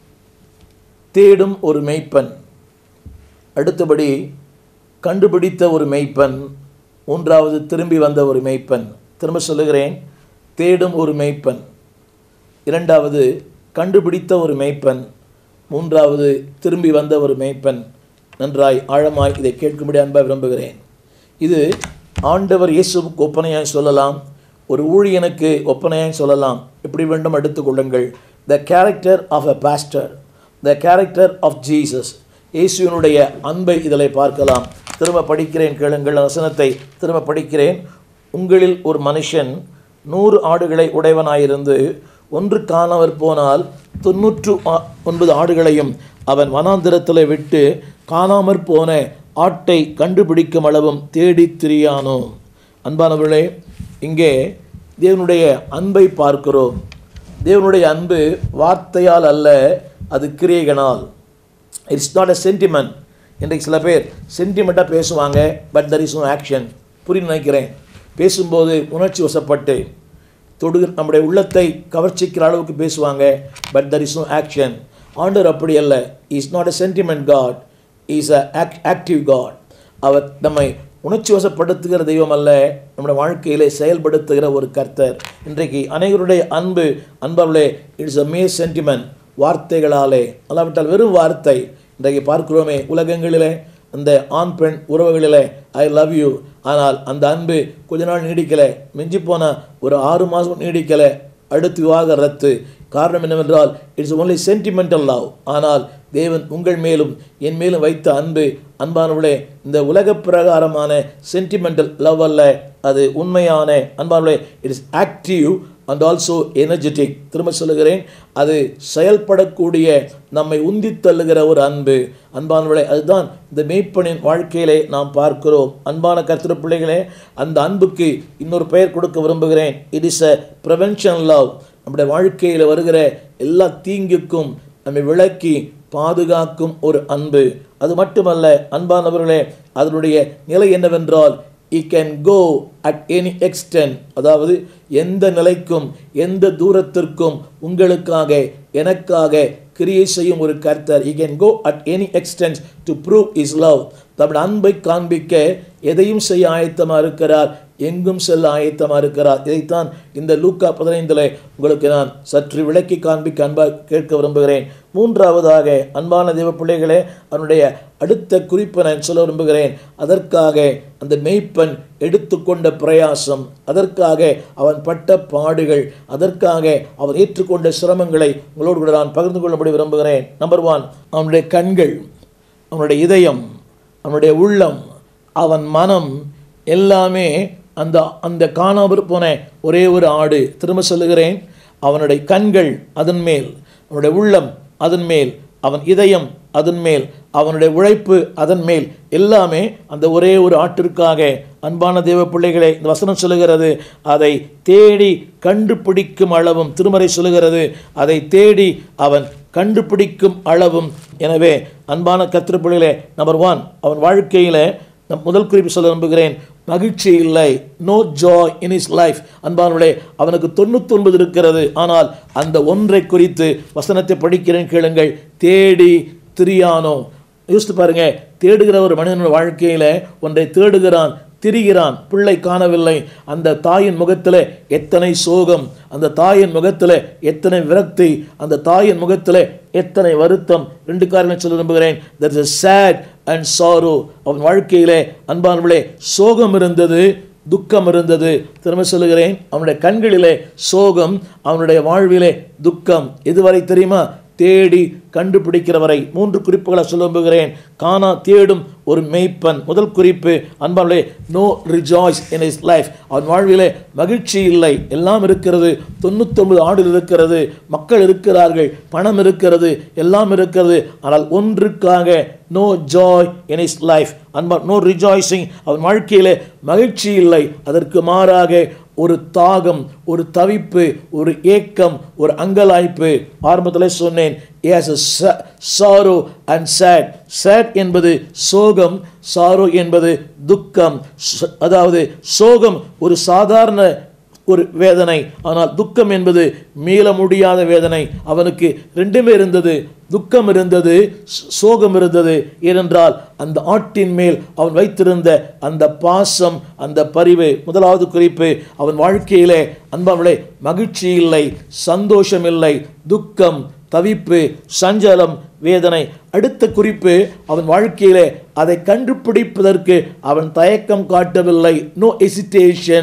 தேடும் ஒரு மெய்ப்பன் அடுத்தபடி கண்டுபிடித்த ஒரு மெய்ப்பன் மூன்றாவது திரும்பி வந்த ஒரு மெய்ப்பன் திரும்ப சொல்லுகிறேன் தேடும் ஒரு மெய்ப்பன் இரண்டாவது கண்டுபிடித்த ஒரு மெய்ப்பன் மூன்றாவது திரும்பி வந்த ஒரு மெய்ப்பன் நன்றாய் ஆழமாய் இதை கேட்கும்படி அன்பாக விரும்புகிறேன் இது ஆண்டவர் இயேசுவுக்கு ஒப்பனையாய் சொல்லலாம் ஒரு ஊழியனுக்கு ஒப்பனையாய் சொல்லலாம் எப்படி வேண்டும் எடுத்துக்கொள்ளுங்கள் the character of a pastor the character of Jesus இயேசுவினுடைய அன்பை இதில் பார்க்கலாம் திரும்ப படிக்கிறேன் கேளுங்கள் வசனத்தை திரும்ப படிக்கிறேன் உங்களில் ஒரு மனுஷன் நூறு ஆடுகளை உடையவனாயிருந்து ஒன்று காணவர் போனால் தொன்னூற்று ஆ- ஒன்பது ஆடுகளையும் அவன் வனாந்திரத்தில் விட்டு காணாமற் போன ஆட்டை கண்டுபிடிக்கும் அளவும் தேடித் திரியானோ அன்பானவர்களே இங்கே தேவனுடைய அன்பை பார்க்கிறோம் தேவனுடைய அன்பு வார்த்தையால் அல்ல அது கிரியைகளால் இட்ஸ் நாட் a சென்டிமெண்ட் இன்றைக்கு சில பேர் சென்டிமெண்ட்டாக பேசுவாங்க but there is no action புரியும் நினைக்கிறேன் பேசும்போது உணர்ச்சி வசப்பட்டு தொடு நம்முடைய உள்ளத்தை கவர்ச்சிக்கிற அளவுக்கு பேசுவாங்க but there is no action ஆண்டர் அப்படி அல்ல is not a sentiment God is a active God அவர் நம்மை உணர்ச்சி வசப்படுத்துகிற தெய்வம் அல்ல நம்முடைய வாழ்க்கையிலே செயல்படுத்துகிற ஒரு கர்த்தர் இன்றைக்கு அனைவருடைய அன்பு அன்பர்களே இட்ஸ் அ மே சென்டிமெண்ட் வார்த்தைகளாலே அல்லாவிட்டால் வெறும் வார்த்தை இன்றைக்கு பார்க்கிறோமே உலகங்களிலே அந்த ஆண் பெண் உறவுகளிலே ஐ லவ் யூ ஆனால் அந்த அன்பு கொஞ்ச நாள் நீடிக்கலை மிஞ்சி போன ஒரு ஆறு மாதம் நீடிக்கலை அடுத்து விவாக ரத்து காரணம் என்னவென்றால் இட்ஸ் ஒன்லி சென்டிமெண்டல் லவ் ஆனால் தேவன் உங்கள் மேலும் என் மேலும் வைத்த அன்பு அன்பானவர்களே இந்த உலக பிரகாரமான சென்டிமெண்டல் லவ் அல்ல அது உண்மையான அன்பானவர்களே it is active and also energetic திரும்ப சொல்லுகிறேன் அது செயல்படக்கூடிய நம்மை உந்தி தள்ளுகிற ஒரு அன்பு அன்பானவர்களே அதுதான் இந்த மேய்ப்பனின் வாழ்க்கையிலே நாம் பார்க்கிறோம் அன்பான கர்த்தர பிள்ளைகளே அந்த அன்புக்கு இன்னொரு பெயர் கொடுக்க விரும்புகிறேன் it is a prevention love நம்முடைய வாழ்க்கையில் வருகிற எல்லா தீங்குக்கும் நம்மை விளக்கி பாதுகாக்கும் ஒரு அன்பு அது மட்டுமல்ல அன்பானவர்களே அதனுடைய நிலை என்னவென்றால் he can go at any extent அதாவது எந்த நிலைக்கும் எந்த தூரத்திற்கும் உங்களுக்காக எனக்காக கிரியை செய்யும் ஒரு கர்த்தர் he can go at any extent to prove his love தம்முடைய அன்பை காண்பிக்க எதையும் செய்ய ஆயத்தமாக இருக்கிறார் எங்கும் செல்ல ஆயத்தமாக இருக்கிறார் இதைத்தான் இந்த லூக்கா பதினைந்தில் உங்களுக்கு நான் சற்று விளக்கி காண்பிக்க அன்பாக கேட்க விரும்புகிறேன் மூன்றாவதாக அன்பான தேவ பிள்ளைகளே அவனுடைய அடுத்த குறிப்பை நான் சொல்ல விரும்புகிறேன் அதற்காக அந்த மெய்ப்பன் எடுத்துக்கொண்ட பிரயாசம் அதற்காக அவன் பட்ட பாடுகள் அதற்காக அவன் ஏற்றுக்கொண்ட சிரமங்களை உங்களோடு கூட நான் பகிர்ந்து கொள்ளப்படி விரும்புகிறேன் நம்பர் ஒன் அவனுடைய கண்கள் அவனுடைய இதயம் அவனுடைய உள்ளம் அவன் மனம் எல்லாமே அந்த அந்த காணாமற் போன ஒரே ஒரு ஆடு திரும்ப சொல்லுகிறேன் அவனுடைய கண்கள் அதன் மேல் அவனுடைய உள்ளம் அதன் மேல் அவன் இதயம் அதன் மேல் அவனுடைய உழைப்பு அதன் மேல் எல்லாமே அந்த ஒரே ஒரு ஆட்டிற்காக அன்பான தேவ பிள்ளைகளை இந்த வசனம் சொல்லுகிறது அதை தேடி கண்டுபிடிக்கும் அளவும் திருமறை சொல்லுகிறது அதை தேடி அவன் கண்டுபிடிக்கும் அளவும் எனவே அன்பான கத்திர பிள்ளைகளே நம்பர் ஒன் அவன் வாழ்க்கையில் நம் முதல் குறிப்பு சொல்ல விரும்புகிறேன் மகிழ்ச்சி இல்லை no joy in his life அன்பானவர்களே அவனுக்கு தொண்ணூத்தொன்பது இருக்கிறது ஆனால் அந்த ஒன்றை குறித்து வசனத்தை படிக்கிறேன் கேளுங்கள் தேடி திரியானோ யோசித்து பாருங்க தேடுகிற ஒரு மனிதனோட வாழ்க்கையில ஒன்றை தேடுகிறான் திரிகிறான் பிள்ளை காணவில்லை அந்த தாயின் முகத்தில் எத்தனை சோகம் அந்த தாயின் முகத்தில் எத்தனை விரக்தி அந்த தாயின் முகத்தில் எத்தனை வருத்தம் ரெண்டு காரணம் சொல்ல விரும்புகிறேன் that is sad and sorrow அவன் வாழ்க்கையிலே அன்பானவர்களே சோகம் இருந்தது துக்கம் இருந்தது திரும்ப சொல்லுகிறேன் அவனுடைய கண்களிலே சோகம் அவனுடைய வாழ்விலே துக்கம் எதுவரை தெரியுமா தேடி கண்டுபிடிக்கிறவரை மூன்று குறிப்புகளை சொல்ல விரும்புகிறேன் காணா தேடும் ஒரு மெய்ப்பன் முதல் குறிப்பு அன்பாலே no rejoice in his life அவன் வாழ்விலே மகிழ்ச்சி இல்லை எல்லாம் இருக்கிறது தொண்ணூத்தொன்பது ஆடுகள் இருக்கிறது மக்கள் இருக்கிறார்கள் பணம் இருக்கிறது எல்லாம் இருக்கிறது ஆனால் ஒன்றுக்காக no joy in his life அன்பா நோ ரிஜாய்ஸிங் அவன் வாழ்க்கையிலே மகிழ்ச்சி இல்லை அதற்கு மாறாக ஒரு தாகம் ஒரு தவிப்பு ஒரு ஏக்கம் ஒரு அங்கலாய்ப்பு ஆரம்பத்தில் சொன்னேன் as sorrow and sad sad என்பது சோகம் சாரோ என்பது துக்கம் ச- அதாவது சோகம் ஒரு சாதாரண ஒரு வேதனை ஆனால் துக்கம் என்பது மீள முடியாத வேதனை அவனுக்கு ரெண்டுமே இருந்தது துக்கம் இருந்தது ச- சோகம் இருந்தது ஏனென்றால் அந்த ஆட்டின் மேல் அவன் வைத்திருந்த அந்த பாசம் அந்த பரிவு முதலாவது குறிப்பு அவன் வாழ்க்கையிலே அன்பானவளே மகிழ்ச்சி இல்லை சந்தோஷம் இல்லை துக்கம் தவிப்பு சஞ்சலம் வேதனை அடுத்த குறிப்பு அவன் வாழ்க்கையிலே அதை கண்டுபிடிப்பதற்கு அவன் தயக்கம் காட்டவில்லை நோ எசிட்டேஷன்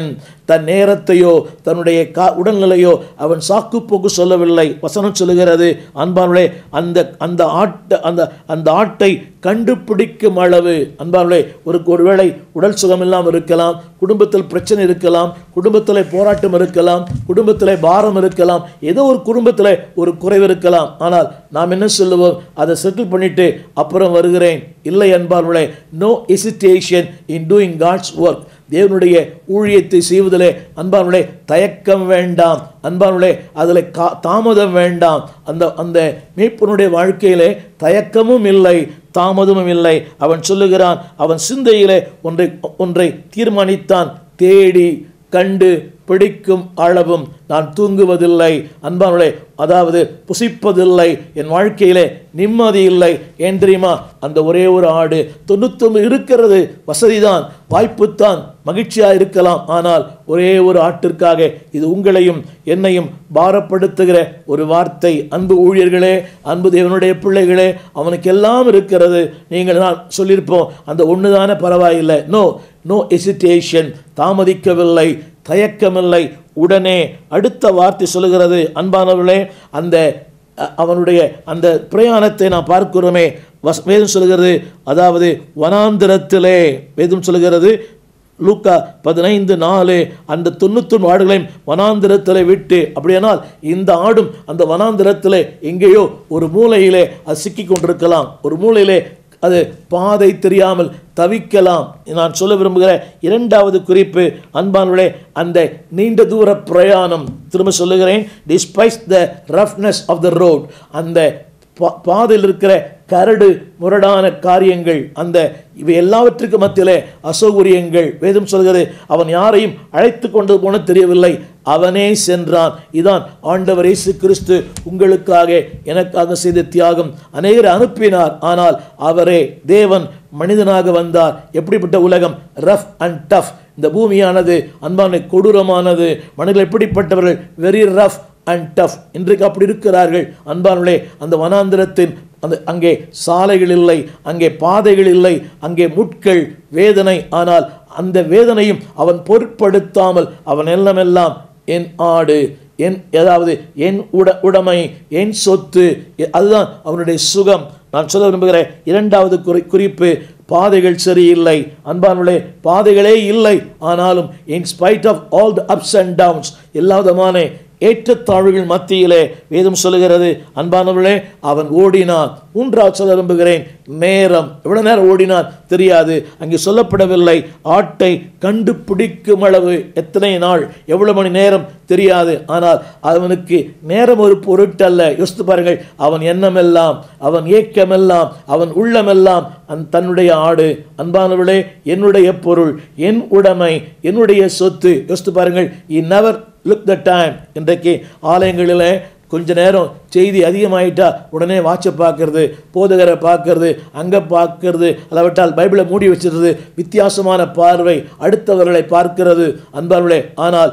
தன் நேரத்தையோ தன்னுடைய கா உடல்நிலையோ அவன் சாக்கு போக்கு சொல்லவில்லை வசனம் சொல்லுகிறது அன்பானுடைய அந்த அந்த ஆட்டை அந்த அந்த ஆட்டை கண்டுபிடிக்கும் அளவு அன்பானுடைய ஒரு ஒருவேளை உடல் சுகம் இல்லாமல் இருக்கலாம் குடும்பத்தில் பிரச்சனை இருக்கலாம் குடும்பத்தில் போராட்டம் இருக்கலாம் குடும்பத்தில் பாரம் இருக்கலாம் ஏதோ ஒரு குடும்பத்தில் ஒரு குறைவு இருக்கலாம் ஆனால் நாம் என்ன சொல்லுவோம் அதை செட்டில் பண்ணிட்டு அப்புறம் வருகிறேன் இல்லை அன்பானுடைய no hesitation in doing God's work தேவனுடைய ஊழியத்தை செய்வதிலே அன்பானுடைய தயக்கம் வேண்டாம் அன்பானுடைய அதில் கா தாமதம் வேண்டாம் அந்த அந்த மீட்பனுடைய வாழ்க்கையிலே தயக்கமும் இல்லை தாமதமும் இல்லை அவன் சொல்லுகிறான் அவன் சிந்தையிலே ஒன்றை ஒன்றை தீர்மானித்தான் தேடி கண்டு பிடிக்கும் அளவும் நான் தூங்குவதில்லை அன்பானுடைய அதாவது புசிப்பதில்லை என் வாழ்க்கையிலே நிம்மதி இல்லை ஏன் தெரியுமா அந்த ஒரே ஒரு ஆடு தொண்ணூத்தொம்பது இருக்கிறது வசதிதான் வாய்ப்புத்தான் மகிழ்ச்சியாக இருக்கலாம் ஆனால் ஒரே ஒரு ஆட்டிற்காக இது உங்களையும் என்னையும் பாரப்படுத்துகிற ஒரு வார்த்தை அன்பு ஊழியர்களே அன்பு தேவனுடைய பிள்ளைகளே அவனுக்கு எல்லாம் இருக்கிறது நீங்கள் நான் சொல்லியிருப்போம் அந்த ஒன்று தானே பரவாயில்லை நோ நோ எசிட்டேஷன் தாமதிக்கவில்லை தயக்கமில்லை உடனே அடுத்த வார்த்தை சொல்லுகிறது அன்பானவர்களே அந்த அ- அவனுடைய அந்த பிரயாணத்தை நாம் பார்க்கிறோமே வஸ் வேதம் சொல்லுகிறது அதாவது வனாந்திரத்திலே வேதம் சொல்லுகிறது லூக்கா பதினைந்து நாலு அந்த தொண்ணூத்தொன்று ஆடுகளையும் வனாந்திரத்திலே விட்டு அப்படியானால் இந்த ஆடும் அந்த வனாந்திரத்திலே எங்கேயோ ஒரு மூலையிலே அது சிக்கி கொண்டிருக்கலாம் ஒரு மூலையிலே அது பாதை தெரியாமல் தவிக்கலாம் நான் சொல்ல விரும்புகிற இரண்டாவது குறிப்பு அன்பானுடைய அந்த நீண்ட தூர பிரயாணம் திரும்ப சொல்லுகிறேன் despise the roughness of the road அந்த பா- பாதையில் இருக்கிற கரடு முரடான காரியங்கள் அந்த இவை எல்லாவற்றுக்கும் மத்தியிலே அசௌகரியங்கள் வேதம் சொல்கிறது அவன் யாரையும் அழைத்து கொண்டு போன தெரியவில்லை அவனே சென்றான் இதான் ஆண்டவர் இயேசு கிறிஸ்து உங்களுக்காக எனக்காக செய்த தியாகம் அநேகரை அனுப்பினார் ஆனால் அவரே தேவன் மனிதனாக வந்தார் எப்படிப்பட்ட உலகம் ரஃப் அண்ட் டஃப் இந்த பூமியானது அன்பான கொடூரமானது மனிதர்கள் எப்படிப்பட்டவர்கள் வெரி ரஃப் அண்ட் டஃப் இன்றைக்கு அப்படி இருக்கிறார்கள் அன்பானுள்ளே அந்த வனாந்திரத்தின் அந்த அங்கே சாலைகள் இல்லை அங்கே பாதைகள் இல்லை அங்கே முட்கள் வேதனை ஆனால் அந்த வேதனையும் அவன் பொருட்படுத்தாமல் அவன் எல்லாமெல்லாம் என் ஆடு என் ஏதாவது என் உட உடைமை என் சொத்து எ- அதுதான் அவனுடைய சுகம் நான் சொல்ல விரும்புகிற இரண்டாவது குறி குறிப்பு பாதைகள் சரியில்லை அன்பானுடைய பாதைகளே இல்லை ஆனாலும் in spite of all the ups and downs எல்லா விதமான ஏற்றத்தாழ்வுகள் மத்தியிலே வேதம் சொல்லுகிறது அன்பானவர்களே அவன் ஓடினான் மூன்றாவது சொல்ல விரும்புகிறேன் நேரம் எவ்வளவு நேரம் ஓடினான் தெரியாது அங்கே சொல்லப்படவில்லை ஆட்டை கண்டுபிடிக்கும் அளவு எத்தனை நாள் எவ்வளவு மணி நேரம் தெரியாது ஆனால் அவனுக்கு நேரம் ஒரு பொருட்டல்ல யோசித்து பாருங்கள் அவன் எண்ணமெல்லாம் அவன் ஏக்கமெல்லாம் அவன் உள்ளமெல்லாம் அந் தன்னுடைய ஆடு அன்பானவர்களே என்னுடைய பொருள் என் உடைமை என்னுடைய சொத்து யோசித்து பாருங்கள் he never look the time இன்றைக்கு ஆலயங்களில் கொஞ்ச நேரம் செய்தி அதிகமாயிட்டா உடனே வாட்சை பார்க்கறது போதகரை பார்க்கறது அங்கே பார்க்கறது அளவிட்டால் பைபிளை மூடி வச்சிருது வித்தியாசமான பார்வை அடுத்தவர்களை பார்க்கிறது அன்பார்களே ஆனால்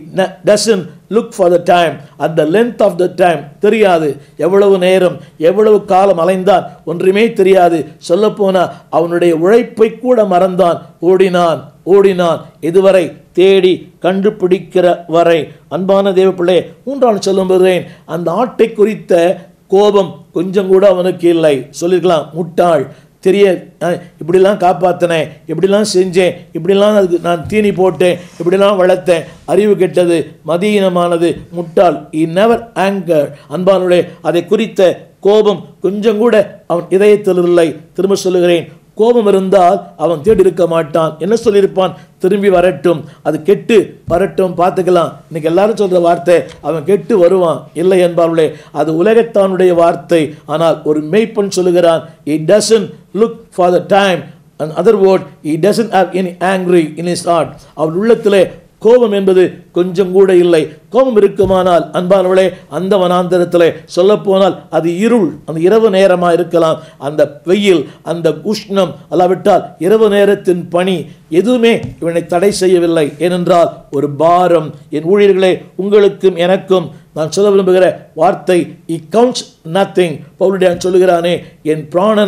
doesn't look for the time at the length of the time தெரியாது எவ்வளவு நேரம் எவ்வளவு காலம் அலைந்தான் ஒன்றுமே தெரியாது சொல்லப்போனால் அவனுடைய உழைப்பை கூட மறந்தான் ஓடினான் ஓடினான் இதுவரை தேடி கண்டுபிடிக்கிற வரை அன்பான தேவ பிள்ளை மூன்றாம் சொல்லும்போதேன் அந்த ஆட்டை குறித்த கோபம் கொஞ்சம் கூட அவனுக்கு இல்லை சொல்லிருக்கலாம் முட்டாள் தெரிய அஹ், இப்படிலாம் காப்பாற்றினேன் இப்படிலாம் செஞ்சேன் இப்படிலாம் அதுக்கு நான் தீனி போட்டேன் இப்படிலாம் வளர்த்தேன் அறிவு கெட்டது மதியீனமானது முட்டாள் இ நெவர் ஆங்கர் அன்பானுடைய அதை குறித்த கோபம் கொஞ்சம் கூட அவன் இதயத்தில் இல்லை திரும்ப சொல்லுகிறேன் கோபம் இருந்தால் அவன் தேடி இருக்க மாட்டான் என்ன சொல்லியிருப்பான் திரும்பி வரட்டும் அது கெட்டு வரட்டும் பார்த்துக்கலாம் இன்னைக்கு எல்லாரும் சொல்ற வார்த்தை அவன் கெட்டு வருவான் இல்லை என்பார்களே அது உலகத்தானுடைய வார்த்தை ஆனால் ஒரு மெய்ப்பன் சொல்லுகிறான் it doesn't look for the time and other word he doesn't have any angry in his heart அவன் உள்ளத்திலே கோபம் என்பது கொஞ்சம் கூட இல்லை கோபம் இருக்குமானால் அன்பானவளே அந்த வனாந்தரத்திலே சொல்லப்போனால் அது இருள் அந்த இரவு நேரமாக இருக்கலாம் அந்த வெயில் அந்த உஷ்ணம் அல்லாவிட்டால் இரவு நேரத்தின் பனி எதுவுமே இவனை தடை செய்யவில்லை ஏனென்றால் ஒரு பாரம் என் ஊழியர்களே உங்களுக்கும் எனக்கும் நான் சொல்ல விரும்புகிற வார்த்தை இ கவுண்ட்ஸ் நத்திங் பவுலுடைய சொல்லுகிறானே என் பிராணனை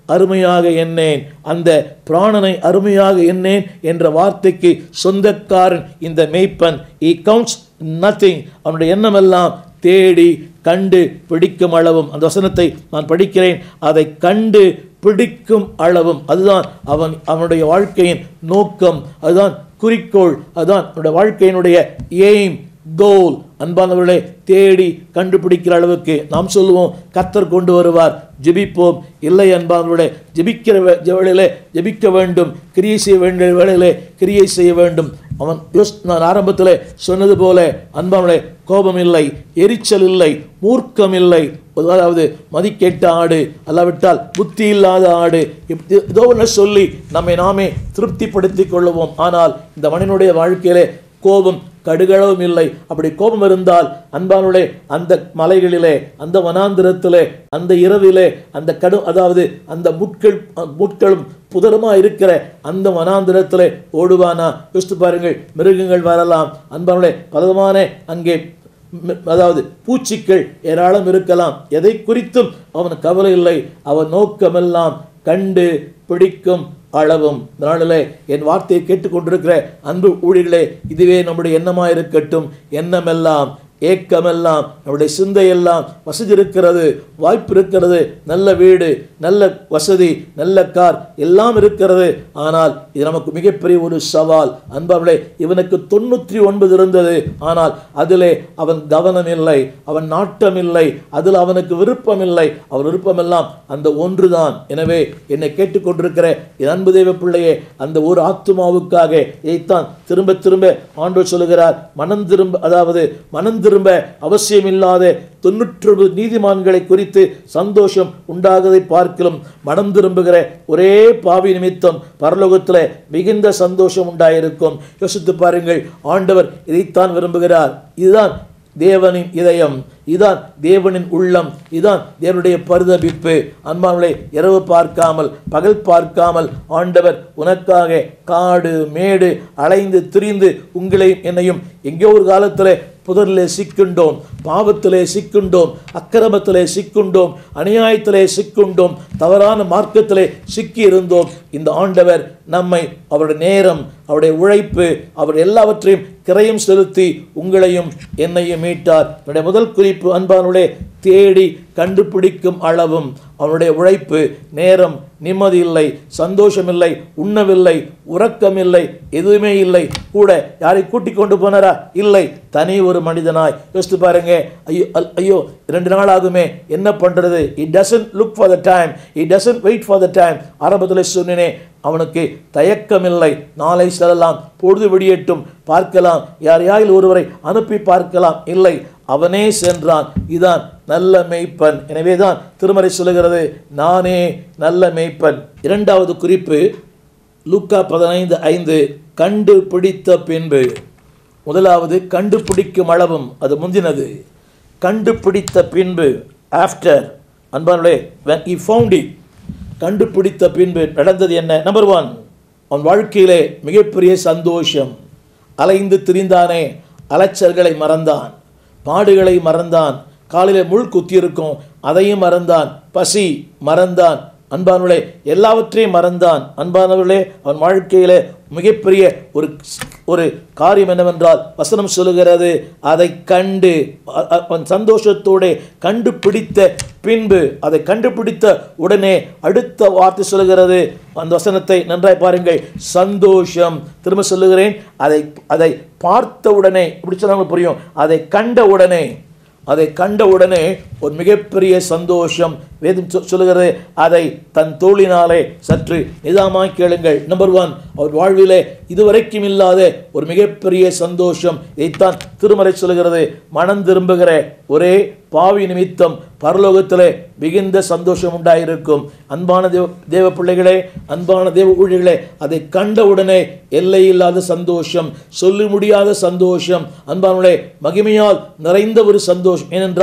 அருமையாக எண்ணேன் அந்த பிராணனை அருமையாக எண்ணேன் என்ற வார்த்தைக்கு சொந்தக்காரன் இந்த மெய்ப்பன் ஈ கவுண்ட்ஸ் நத்திங் அவனுடைய எண்ணமெல்லாம் தேடி கண்டு பிடிக்கும் அளவும் அந்த வசனத்தை நான் படிக்கிறேன் அதை கண்டு பிடிக்கும் அளவும் அதுதான் அவன் அவனுடைய வாழ்க்கையின் நோக்கம் அதுதான் குறிக்கோள் அதுதான் அவனுடைய வாழ்க்கையினுடைய எய்ம் கோல் அன்பானவர்களே தேடி கண்டுபிடிக்கிற அளவுக்கு நாம் சொல்லுவோம் கத்தர் கொண்டு வருவார் ஜெபிப்போம் இல்லை அன்பானவர்களே ஜெபிக்கிற வே- வேளையிலே ஜெபிக்க வேண்டும் கிரியை செய்ய வேண்டிய வேளையிலே கிரியை செய்ய வேண்டும் அவன் யோஸ் நான் ஆரம்பத்தில் சொன்னது போல அன்பானவர்களே கோபம் இல்லை எரிச்சல் இல்லை மூர்க்கம் இல்லை அதாவது மதிக்கெட்ட ஆடு அல்லாவிட்டால் புத்தி இல்லாத ஆடு இப்படி ஏதோ ஒன்று சொல்லி நம்மை நாமே திருப்திப்படுத்திக் கொள்ளுவோம் ஆனால் இந்த மனிதனுடைய வாழ்க்கையிலே கோபம் கடுகளவும் இல்லை அப்படி கோபம் இருந்தால் அன்பானுடைய அந்த மலைகளிலே அந்த வனாந்திரத்திலே அந்த இரவிலே அந்த கடு அதாவது அந்த முட்கள் முட்களும் புதருமா இருக்கிற அந்த வனாந்திரத்திலே ஓடுவானா யோசித்து பாருங்கள் மிருகங்கள் வரலாம் அன்பானுடைய பலவிதமான அங்கே ம், அதாவது பூச்சிகள் ஏராளம் இருக்கலாம் எதை குறித்தும் அவன் கவலை இல்லை அவன் நோக்கமெல்லாம் கண்டு பிடிக்கும் அளவும் நாளிலே என் வார்த்தையை கேட்டுக்கொண்டிருக்கிற அன்பு ஊழியர்களே இதுவே நம்முடைய எண்ணமாக இருக்கட்டும் எண்ணமெல்லாம் ஏக்கமெல்லாம் நம்முடைய சிந்தையெல்லாம் வசதி இருக்கிறது வாய்ப்பு இருக்கிறது நல்ல வீடு நல்ல வசதி நல்ல கார் எல்லாம் இருக்கிறது ஆனால் இது நமக்கு மிகப்பெரிய ஒரு சவால் அன்பார்களே இவனுக்கு தொண்ணூற்றி ஒன்பது இருந்தது ஆனால் அதிலே அவன் கவனம் இல்லை அவன் நாட்டம் இல்லை அதில் அவனுக்கு விருப்பம் இல்லை அவன் விருப்பமெல்லாம் அந்த ஒன்றுதான் எனவே என்னை கேட்டுக்கொண்டிருக்கிற என் அன்பு தெய்வ பிள்ளையே அந்த ஒரு ஆத்துமாவுக்காக இதைத்தான் திரும்ப திரும்ப ஆண்டவர் சொல்லுகிறார் மனம் திரும்ப அதாவது மனம் திரும்ப அவசியமில்லாத தொண்ணூற்றொன்பது நீதிமான்களை குறித்து சந்தோஷம் உண்டாகதை பார்க்கலாம் மனம் திரும்புகிற ஒரே பாவி நிமித்தம் பரலோகத்தில் மிகுந்த சந்தோஷம் உண்டாயிருக்கும் யோசித்து பாருங்கள் ஆண்டவர் இதைத்தான் விரும்புகிறார் இதுதான் தேவனின் இதயம் இதான் தேவனின் உள்ளம் இதான் தேவனுடைய பரிதபிப்பு அன்பானவர்களே இரவு பார்க்காமல் பகல் பார்க்காமல் ஆண்டவர் உனக்காக காடு மேடு அலைந்து திரிந்து உங்களையும் என்னையும் எங்கேயோ ஒரு காலத்தில் புதரிலே சிக்குண்டோம் பாவத்திலே சிக்குண்டோம் அக்கிரமத்திலே சிக்குண்டோம் அநியாயத்திலே சிக்குண்டோம் தவறான மார்க்கத்திலே சிக்கி இருந்தோம் இந்த ஆண்டவர் நம்மை அவருடைய நேரம் அவருடைய உழைப்பு அவர் எல்லாவற்றையும் கிரயம் செலுத்தி உங்களையும் என்னையும் மீட்டார் என்னுடைய முதல் குறிப்பு அன்பானுடைய தேடி கண்டுபிடிக்கும் அளவும் அவனுடைய உழைப்பு நேரம் நிம்மதி இல்லை சந்தோஷம் இல்லை உண்ணவில்லை உறக்கம் இல்லை எதுவுமே இல்லை கூட யாரை கூட்டிக் கொண்டு போனாரா இல்லை தனி ஒரு மனிதனாய் யோசித்து பாருங்க ஐயோ அல்- ஐயோ ரெண்டு நாள் ஆகுமே என்ன பண்றது it doesn't look for the time it doesn't wait for the time ஆரம்பத்தில் சொன்னேனே அவனுக்கு தயக்கமில்லை நாளை செல்லலாம் பொழுது விடியட்டும் பார்க்கலாம் யாரையாயில் ஒருவரை அனுப்பி பார்க்கலாம் இல்லை அவனே சென்றான் இதான் நல்ல மேய்ப்பன் எனவேதான் திருமறை சொல்லுகிறது நானே நல்ல மேய்ப்பன் இரண்டாவது குறிப்பு லூக்கா பதினைந்து ஐந்து கண்டுபிடித்த பின்பு முதலாவது கண்டுபிடிக்கும் அளவும் அது முந்தினது கண்டுபிடித்த பின்பு ஆஃப்டர் அன்பானுடைய when he found it கண்டுபிடித்த பின்பு நடந்தது என்ன நம்பர் ஒன் அவன் வாழ்க்கையிலே மிகப்பெரிய சந்தோஷம் அலைந்து திரிந்தானே அலைச்சல்களை மறந்தான் பாடுகளை மறந்தான் காலிலே முள் குத்தியிருக்கும் அதையும் மறந்தான் பசி மறந்தான் அன்பானவர்களே எல்லாவற்றையும் மறந்தான் அன்பானவர்களே அவன் வாழ்க்கையிலே மிகப்பெரிய ஒரு ஒரு காரியம் என்னவென்றால் வசனம் சொல்லுகிறது அதை கண்டு அ- அ- அவன் சந்தோஷத்தோടെ கண்டுபிடித்த பின்பு அதை கண்டுபிடித்த உடனே அடுத்த வார்த்தை சொல்லுகிறது அந்த வசனத்தை நன்றாய் பாருங்கள் சந்தோஷம் திரும்ப சொல்லுகிறேன் அதை அதை பார்த்த உடனே இப்படி சொன்னாங்க புரியும் அதை கண்ட உடனே அதை கண்ட உடனே ஒரு மிகப்பெரிய சந்தோஷம் வேதம் சொ- சொல்லுகிறது அதை தன் தோளினாலே சற்று நிதாமாய் கேளுங்கள் நம்பர் ஒன் அவர் வாழ்விலே இதுவரைக்கும் இல்லாத ஒரு மிகப்பெரிய சந்தோஷம் இதைத்தான் திருமறை சொல்லுகிறது மனம் திரும்புகிற ஒரே பாவி நிமித்தம் பரலோகத்திலே மிகுந்த சந்தோஷம் உண்டாயிருக்கும் அன்பான தேவ தேவ பிள்ளைகளே அன்பான தேவ ஊழியர்களே அதை கண்டவுடனே எல்லை இல்லாத சந்தோஷம் சொல்லி முடியாத சந்தோஷம் அன்பானுடைய மகிமையால் நிறைந்த ஒரு சந்தோஷம் ஏனென்றால்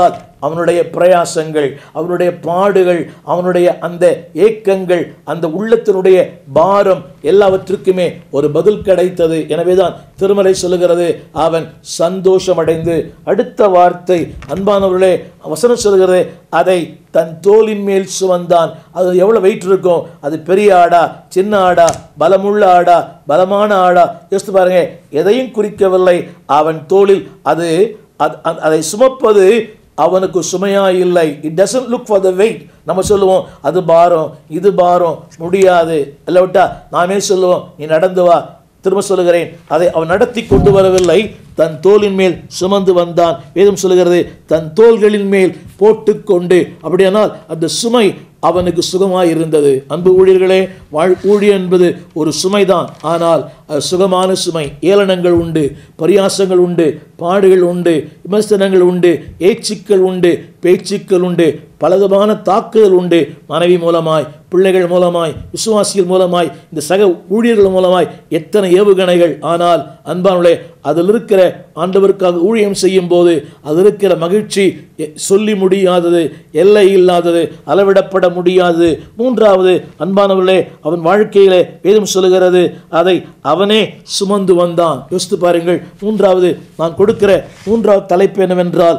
அவனுடைய பிரயாசங்கள் அவனுடைய பாடுகள் அவனுடைய அந்த ஏக்கங்கள் அந்த உள்ளத்தினுடைய பாரம் எல்லாவற்றுக்குமே ஒரு பதில் கிடைத்தது எனவேதான் திருமலை சொல்லுகிறது அவன் சந்தோஷமடைந்து அடுத்த வார்த்தை அன்பானவர்களே வசனம் சொல்கிறது அதை தன் தோளின் மேல் சுமந்தான் அது எவ்வளவு வெயிட் இருக்கும் அது பெரிய ஆடா சின்ன ஆடா பலமுள்ள ஆடா பலமான ஆடா யோசித்து பாருங்க எதையும் குறிக்கவில்லை அவன் தோளில் அது அது- அது- அதை சுமப்பது அவனுக்கு சுமையா இல்லை it doesn't look for the weight நம்ம சொல்லுவோம் அது பாரம் இது பாரம் முடியாது இல்லை விட்டா நாமே சொல்லுவோம் நீ நடந்து வா திரும்ப சொல்லுகிறேன் அதை அவன் நடத்தி கொண்டு வரவில்லை தன் தோளின் மேல் சுமந்து வந்தான் வேதம் சொல்லுகிறது தன் தோள்களின் மேல் போட்டுக்கொண்டு அப்படியானால் அந்த சுமை அவனுக்கு சுகமாய் இருந்தது அன்பு ஊழியர்களே வாழ் ஊழியம் என்பது ஒரு சுமைதான் ஆனால் அது சுகமான சுமை ஏளனங்கள் உண்டு பரியாசங்கள் உண்டு பாடுகள் உண்டு விமர்சனங்கள் உண்டு ஏச்சுக்கள் உண்டு பேச்சுக்கள் உண்டு பலவிதமான தாக்குதல் உண்டு மனைவி மூலமாய் பிள்ளைகள் மூலமாய் விசுவாசிகள் மூலமாய் இந்த சக ஊழியர்கள் மூலமாய் எத்தனை ஏவுகணைகள் ஆனால் அன்பானுடைய அதில் இருக்கிற ஆண்டவருக்காக ஊழியம் செய்யும் போது அதில் இருக்கிற மகிழ்ச்சி எ- சொல்லி முடியாதது எல்லை இல்லாதது அளவிடப்பட முடியாதது மூன்றாவது அன்பானவர்களே அவன் வாழ்க்கையிலே வேதம் சொல்லுகிறது அதை அவனே சுமந்து வந்தான் யோசித்து பாருங்கள் மூன்றாவது நான் கொடுக்கிற மூன்றாவது தலைப்பு என்னவென்றால்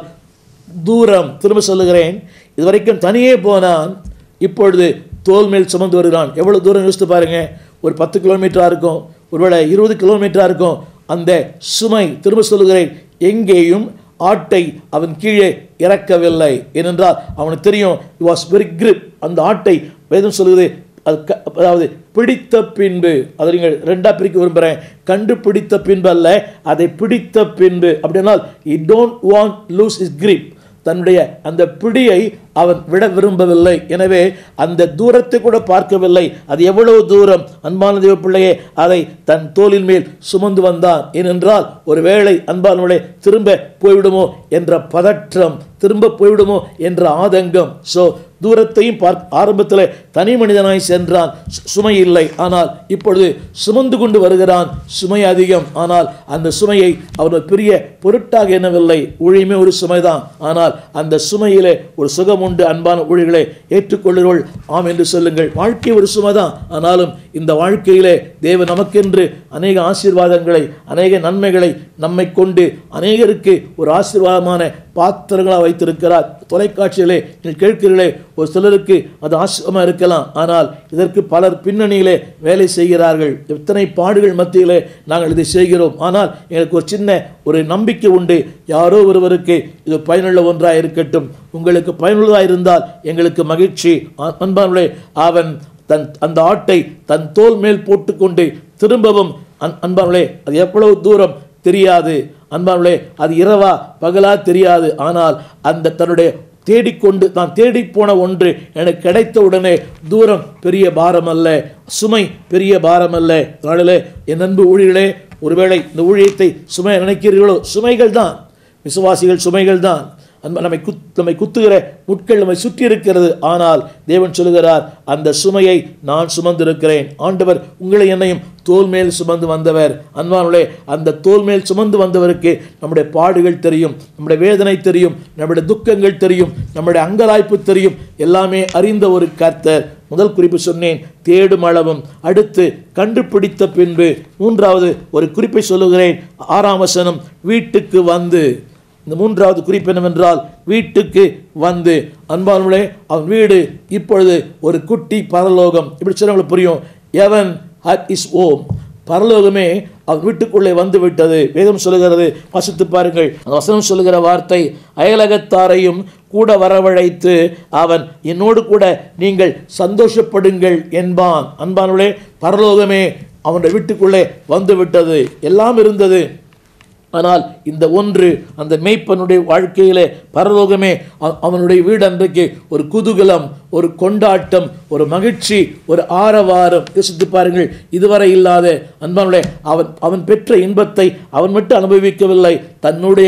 தூரம் திரும்ப சொல்லுகிறேன் இதுவரைக்கும் தனியே போனான் இப்பொழுது தோல் மேல் சுமந்து வருகிறான் எவ்வளவு தூரம் யோசித்து பாருங்க ஒரு பத்து கிலோமீட்டரா இருக்கும் ஒருவேளை இருபது கிலோமீட்டரா இருக்கும் அந்த சுமை திரும்ப சொல்லுகிறேன் எங்கேயும் ஆட்டை அவன் கீழே இறக்கவில்லை ஏனென்றால் அவனுக்கு தெரியும் வாஸ் வெரி grip அந்த ஆட்டை வேதம் சொல்லுகிறது அது க- அதாவது பிடித்த பின்பு அதை நீங்கள் ரெண்டா பிரிக்க விரும்புகிறேன் கண்டுபிடித்த பின்பு அல்ல அதை பிடித்த பின்பு அப்படின்னால் he don't want lose his grip தன்னுடைய அந்த பிடியை அவன் விட விரும்பவில்லை எனவே அந்த தூரத்தை கூட பார்க்கவில்லை அது எவ்வளவு தூரம் அன்பான தேவ பிள்ளையே அதை தன் தோளின் மேல் சுமந்து வந்தான் ஏனென்றால் ஒருவேளை அன்பானவளே திரும்ப போய்விடுமோ என்ற பதற்றம் திரும்ப போய்விடுமோ என்ற ஆதங்கம் ஸோ தூரத்தையும் பார்க்க ஆரம்பத்தில் தனி மனிதனாய் சென்றான் சு- சுமை இல்லை ஆனால் இப்பொழுது சுமந்து கொண்டு வருகிறான் சுமை அதிகம் ஆனால் அந்த சுமையை அவர் ஒரு பெரிய பொருட்டாக எண்ணவில்லை ஊழியமே ஒரு சுமைதான் ஆனால் அந்த சுமையிலே ஒரு சுகம் உண்டு அன்பான ஊழியர்களை ஏற்றுக்கொள்ளுங்கள் ஆம் என்று சொல்லுங்கள் வாழ்க்கை ஒரு சுமைதான் ஆனாலும் இந்த வாழ்க்கையிலே தேவன் நமக்கென்று அநேக ஆசீர்வாதங்களை அநேக நன்மைகளை நம்மை கொண்டு அநேகருக்கு ஒரு ஆசீர்வாதமான பாத்திரங்களாக வைத்திருக்கிறார் தொலைக்காட்சியிலே நீங்கள் கேட்கிறீர்களே ஒரு சிலருக்கு அது ஆசிரமாக இருக்கலாம் ஆனால் இதற்கு பலர் பின்னணியிலே வேலை செய்கிறார்கள் எத்தனை பாடுகள் மத்தியிலே நாங்கள் இதை செய்கிறோம் ஆனால் எங்களுக்கு ஒரு சின்ன ஒரு நம்பிக்கை உண்டு யாரோ ஒருவருக்கு இது பயனுள்ள ஒன்றாக இருக்கட்டும் உங்களுக்கு பயனுள்ளதாக இருந்தால் எங்களுக்கு மகிழ்ச்சி அ- அன்பானவர்களே அவன் தன் அந்த ஆட்டை தன் தோல் மேல் போட்டுக்கொண்டு திரும்பவும் அன் அன்பானவர்களே அது எவ்வளவு தூரம் தெரியாது அன்பானவர்களே அது இரவா பகலா தெரியாது ஆனால் அந்த தன்னுடைய தேடிக்கொண்டு நான் தேடி போன ஒன்று எனக்கு கிடைத்த உடனே தூரம் பெரிய பாரம் அல்ல சுமை பெரிய பாரம் அல்ல அதனாலே என் அன்பு ஊழியர்களே ஒருவேளை இந்த ஊழியத்தை சுமை நினைக்கிறீர்களோ சுமைகள் தான் விசுவாசிகள் சுமைகள் தான் அன்ப நம்மை குத் நம்மை குத்துகிற முட்கள் நம்மை சுற்றி இருக்கிறது ஆனால் தேவன் சொல்லுகிறார் அந்த சுமையை நான் சுமந்திருக்கிறேன் ஆண்டவர் உங்களை என்னையும் தோல் மேல் சுமந்து வந்தவர் அன்பானுளே அந்த தோல் மேல் சுமந்து வந்தவருக்கு நம்முடைய பாடுகள் தெரியும் நம்முடைய வேதனை தெரியும் நம்முடைய துக்கங்கள் தெரியும் நம்முடைய அங்கலாய்ப்பு தெரியும் எல்லாமே அறிந்த ஒரு கர்த்தர் முதல் குறிப்பு சொன்னேன் தேடும் அளவும் அடுத்து கண்டுபிடித்த பின்பு மூன்றாவது ஒரு குறிப்பை சொல்லுகிறேன் ஆறாம் வசனம் வீட்டுக்கு வந்து இந்த மூன்றாவது குறிப்பு என்னவென்றால் வீட்டுக்கு வந்து அன்பானவர்களே அவன் வீடு இப்பொழுது ஒரு குட்டி பரலோகம் இப்படி சொன்னவங்களுக்கு புரியும் எவன் ஹட் இஸ் ஓம் பரலோகமே அவன் வீட்டுக்குள்ளே வந்து விட்டது வேதம் சொல்லுகிறது வாசித்து பாருங்கள் அந்த வசனம் சொல்லுகிற வார்த்தை அயலகத்தாரையும் கூட வரவழைத்து அவன் என்னோடு கூட நீங்கள் சந்தோஷப்படுங்கள் என்பான் அன்பானவர்களே பரலோகமே அவனுடைய வீட்டுக்குள்ளே வந்து விட்டது எல்லாம் இருந்தது ஆனால் இந்த ஒன்று அந்த மேய்ப்பனுடைய வாழ்க்கையிலே பரலோகமே அ- அவனுடைய வீடு அன்றைக்கு ஒரு குதூகலம் ஒரு கொண்டாட்டம் ஒரு மகிழ்ச்சி ஒரு ஆரவாரம் யோசித்து பாருங்கள் இதுவரை இல்லாத அன்பானுடைய அவன் அவன் பெற்ற இன்பத்தை அவன் மட்டும் அனுபவிக்கவில்லை தன்னுடைய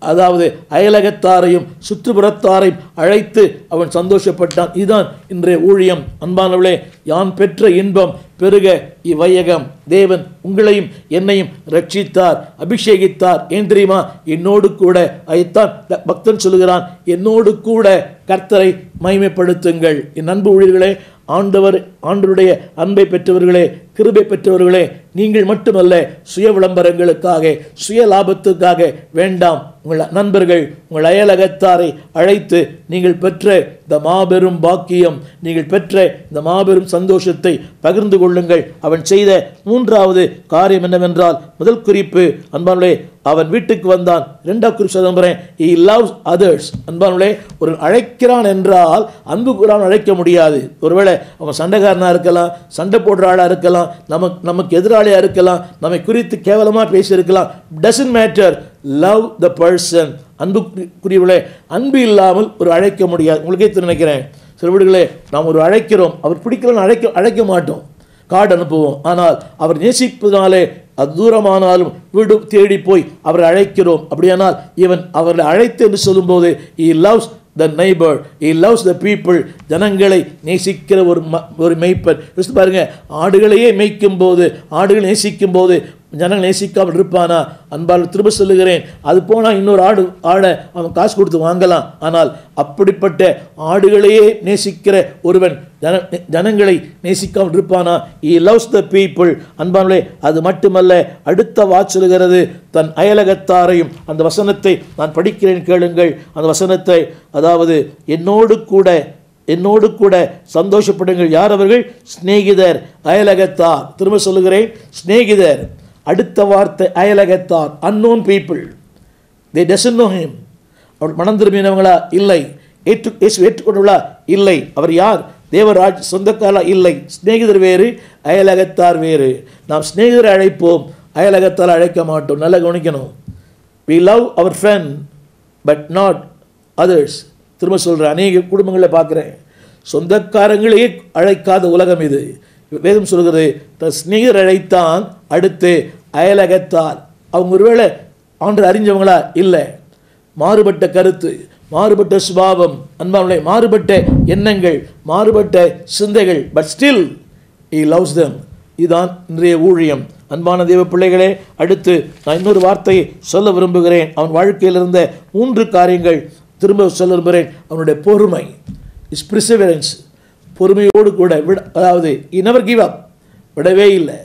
அதாவது அயலகத்தாரையும் சுற்றுப்புறத்தாரையும் அழைத்து அவன் சந்தோஷப்பட்டான் இதுதான் இன்றைய ஊழியம் அன்பானவளே யான் பெற்ற இன்பம் பெருக இவ்வையகம் தேவன் உங்களையும் என்னையும் ரட்சித்தார் அபிஷேகித்தார் ஏன் தெரியுமா என்னோடு கூட அதைத்தான் த- பக்தன் சொல்லுகிறான் என்னோடு கூட கர்த்தரை மகிமைப்படுத்துங்கள் என் அன்பு ஊழியர்களே ஆண்டவர் ஆண்டவருடைய அன்பை பெற்றவர்களே கிருபை பெற்றவர்களே நீங்கள் மட்டுமல்ல சுய விளம்பரங்களுக்காக சுய லாபத்துக்காக வேண்டாம் உங்கள் நண்பர்கள் உங்கள் அயலகத்தாரை அழைத்து நீங்கள் பெற்ற இந்த மாபெரும் பாக்கியம் நீங்கள் பெற்ற இந்த மாபெரும் சந்தோஷத்தை பகிர்ந்து கொள்ளுங்கள் அவன் செய்த மூன்றாவது காரியம் என்னவென்றால் முதல் குறிப்பு அன்பானுடைய அவன் வீட்டுக்கு வந்தான் இரண்டாவது குறிப்பு சொல்லுகிறேன் he loves others அன்பானுடைய ஒரு அழைக்கிறான் என்றால் அன்பு கூறான் அழைக்க முடியாது ஒருவேளை அவன் சண்டைக்காரனா இருக்கலாம் சண்டை போடுற ஆளா இருக்கலாம் நமக்கு நமக்கு எதிராளியா இருக்கலாம் நம்மை குறித்து கேவலமா பேசியிருக்கலாம் doesn't matter love the person அன்பு குறிவுகளே அன்பு இல்லாமல் ஒரு அழைக்க முடியாது உங்களுக்கே தெரியும் நினைக்கிறேன் சில வீடுகளே நாம் ஒரு அழைக்கிறோம் அவர் பிடிக்கலன்னு அழைக்க அழைக்க மாட்டோம் கார்டு அனுப்புவோம் ஆனால் அவர் நேசிப்பதனாலே அது தூரமானாலும் வீடு தேடி போய் அவரை அழைக்கிறோம் அப்படியானால் இவன் அவரை அழைத்து என்று சொல்லும்போது he loves the neighbour he loves the people ஜனங்களை நேசிக்கிற ஒரு ம- ஒரு மெய்ப்பர் யோசித்து பாருங்க ஆடுகளையே மேய்க்கும் போது ஆடுகளை நேசிக்கும் போது ஜனங்கள் நேசிக்காமல் இருப்பானா அன்பால் திரும்ப சொல்லுகிறேன் அது போனால் இன்னொரு ஆடு ஆடை அவன் காசு கொடுத்து வாங்கலாம் ஆனால் அப்படிப்பட்ட ஆடுகளையே நேசிக்கிற ஒருவன் ஜன ஜனங்களை நேசிக்காமல் இருப்பானா he loves the people அன்பானே அது மட்டுமல்ல அடுத்த வாச்சலுகிறது தன் அயலகத்தாரையும் அந்த வசனத்தை நான் படிக்கிறேன் கேளுங்கள் அந்த வசனத்தை அதாவது என்னோடு கூட என்னோடு கூட சந்தோஷப்படுங்கள் யார் அவர்கள் சிநேகிதர் அயலகத்தார் திரும்ப சொல்லுகிறேன் சிநேகிதர் அடுத்த வார்த்தை அயலகத்தார் unknown people they doesn't know him அவர் மனம் திரும்பினவங்களா இல்லை ஏற்று இயேசு ஏற்றுக்கொண்டுள்ளா இல்லை அவர் யார் தேவராஜ் சொந்தக்காரா இல்லை சிநேகிதர் வேறு அயலகத்தார் வேறு நாம் சிநேகிதரை அழைப்போம் அயலகத்தார் அழைக்க மாட்டோம் நல்லா கவனிக்கணும் we love our friend but not others திரும்ப சொல்கிறேன் அநேக குடும்பங்களை பார்க்குறேன் சொந்தக்காரங்களையே அழைக்காத உலகம் இது வேதம் சொல்கிறது தன் சிநேகர் அழைத்தான் அடுத்து அயலகத்தார் அவங்க ஒருவேளை ஆண்டு அறிஞ்சவங்களா இல்லை மாறுபட்ட கருத்து மாறுபட்ட சுபாவம் அன்பானுடைய மாறுபட்ட எண்ணங்கள் மாறுபட்ட சிந்தைகள் but still he loves them இதுதான் இன்றைய ஊழியம் அன்பான தேவ பிள்ளைகளே அடுத்து நான் இன்னொரு வார்த்தையை சொல்ல விரும்புகிறேன் அவன் வாழ்க்கையில் இருந்த மூன்று காரியங்கள் திரும்ப சொல்ல விரும்புகிறேன் அவனுடைய பொறுமை இஸ் perseverance பொறுமையோடு கூட விட அதாவது he never give up விடவே இல்லை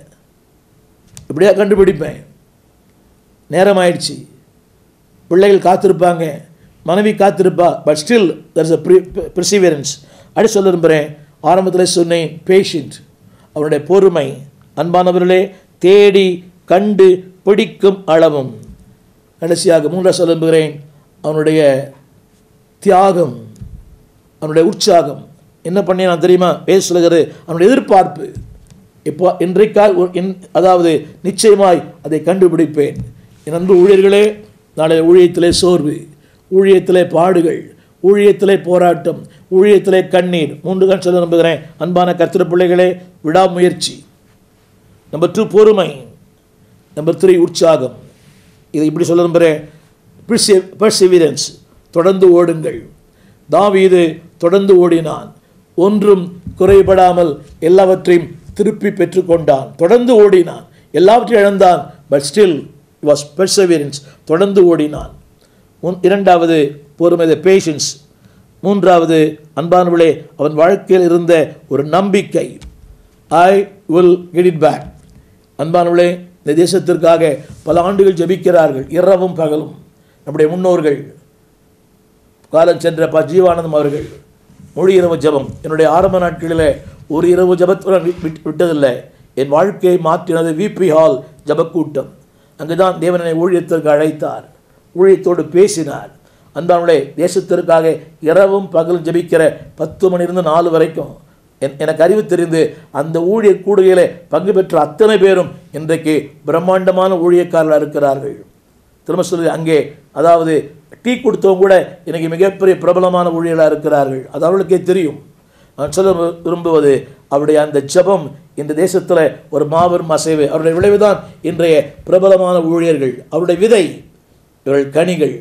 இப்படியா கண்டுபிடிப்பேன் நேரம் ஆயிடுச்சு பிள்ளைகள் காத்திருப்பாங்க மனைவி காத்திருப்பா but still there's a perseverance அடுத்து சொல்ல விரும்புகிறேன் ஆரம்பத்தில் சொன்னேன் பேஷண்ட் அவனுடைய பொறுமை அன்பானவர்களே தேடி கண்டு பிடிக்கும் அளவும் கடைசியாக மூன்றாவது சொல்ல விரும்புகிறேன் அவனுடைய தியாகம் அவனுடைய உற்சாகம் என்ன பண்ணி நான் தெரியுமா பேச சொல்லுகிறது அவனுடைய எதிர்பார்ப்பு இப்போ இன்றைக்கால் ஒரு- இன்- அதாவது நிச்சயமாய் அதை கண்டுபிடிப்பேன் என் அன்பு ஊழியர்களே நாளைய ஊழியத்திலே சோர்வு ஊழியத்திலே பாடுகள் ஊழியத்திலே போராட்டம் ஊழியத்திலே கண்ணீர் மூன்று தான் சொல்ல நம்புகிறேன் அன்பான கர்த்தர் பிள்ளைகளே விடாமுயற்சி நம்பர் டூ பொறுமை நம்பர் த்ரீ உற்சாகம் இதை இப்படி சொல்ல நம்புகிறேன் பர்சிவிரன்ஸ் தொடர்ந்து ஓடுங்கள் தாவீது தொடர்ந்து ஓடினான் ஒன்றும் குறைபடாமல் எல்லாவற்றையும் திருப்பி பெற்றுக்கொண்டான் தொடர்ந்து ஓடினான் எல்லாவற்றையும் இழந்தான் பட் ஸ்டில் வாஸ் பெர்சவியரன்ஸ் தொடர்ந்து ஓடினான் முன் இரண்டாவது பொறுமை பேஷன்ஸ் மூன்றாவது அன்பானவளே அவன் வாழ்க்கையில் இருந்த ஒரு நம்பிக்கை I will get it back அன்பானவளே இந்த தேசத்திற்காக பல ஆண்டுகள் ஜெபிக்கிறார்கள் இரவும் பகலும் நம்முடைய முன்னோர்கள் காலம் சென்ற ப ஜீவானந்தம் அவர்கள் மொழி இரவு ஜெபம் என்னுடைய ஆரம்ப நாட்களில் ஒரு இரவு ஜெபத்துடன் விட்- விட்- விட்டதில்லை என் வாழ்க்கையை மாற்றினது விபி ஹால் ஜெபக்கூட்டம் அங்குதான் தேவனை ஊழியத்திற்கு அழைத்தார் ஊழியத்தோடு பேசினார் அன்பானுடைய தேசத்திற்காக இரவும் பகலும் ஜெபிக்கிற பத்து மணிலிருந்து நாலு வரைக்கும் என் எனக்கு அறிவு தெரிந்து அந்த ஊழியர் கூடுகையிலே பங்கு பெற்ற அத்தனை பேரும் இன்றைக்கு பிரம்மாண்டமான ஊழியக்காரர்களாக இருக்கிறார்கள் திரும்ப சொல்லுது அங்கே அதாவது டீ கொடுத்தவங்க கூட இன்னைக்கு மிகப்பெரிய பிரபலமான ஊழியர்களாக இருக்கிறார்கள் அது அவர்களுக்கே தெரியும் நான் சொல்ல விரு- விரும்புவது அவருடைய அந்த ஜெபம் இந்த தேசத்தில் ஒரு மாபெரும் அசைவு அவருடைய விளைவுதான் இன்றைய பிரபலமான ஊழியர்கள் அவருடைய விதை இவர்கள் கனிகள்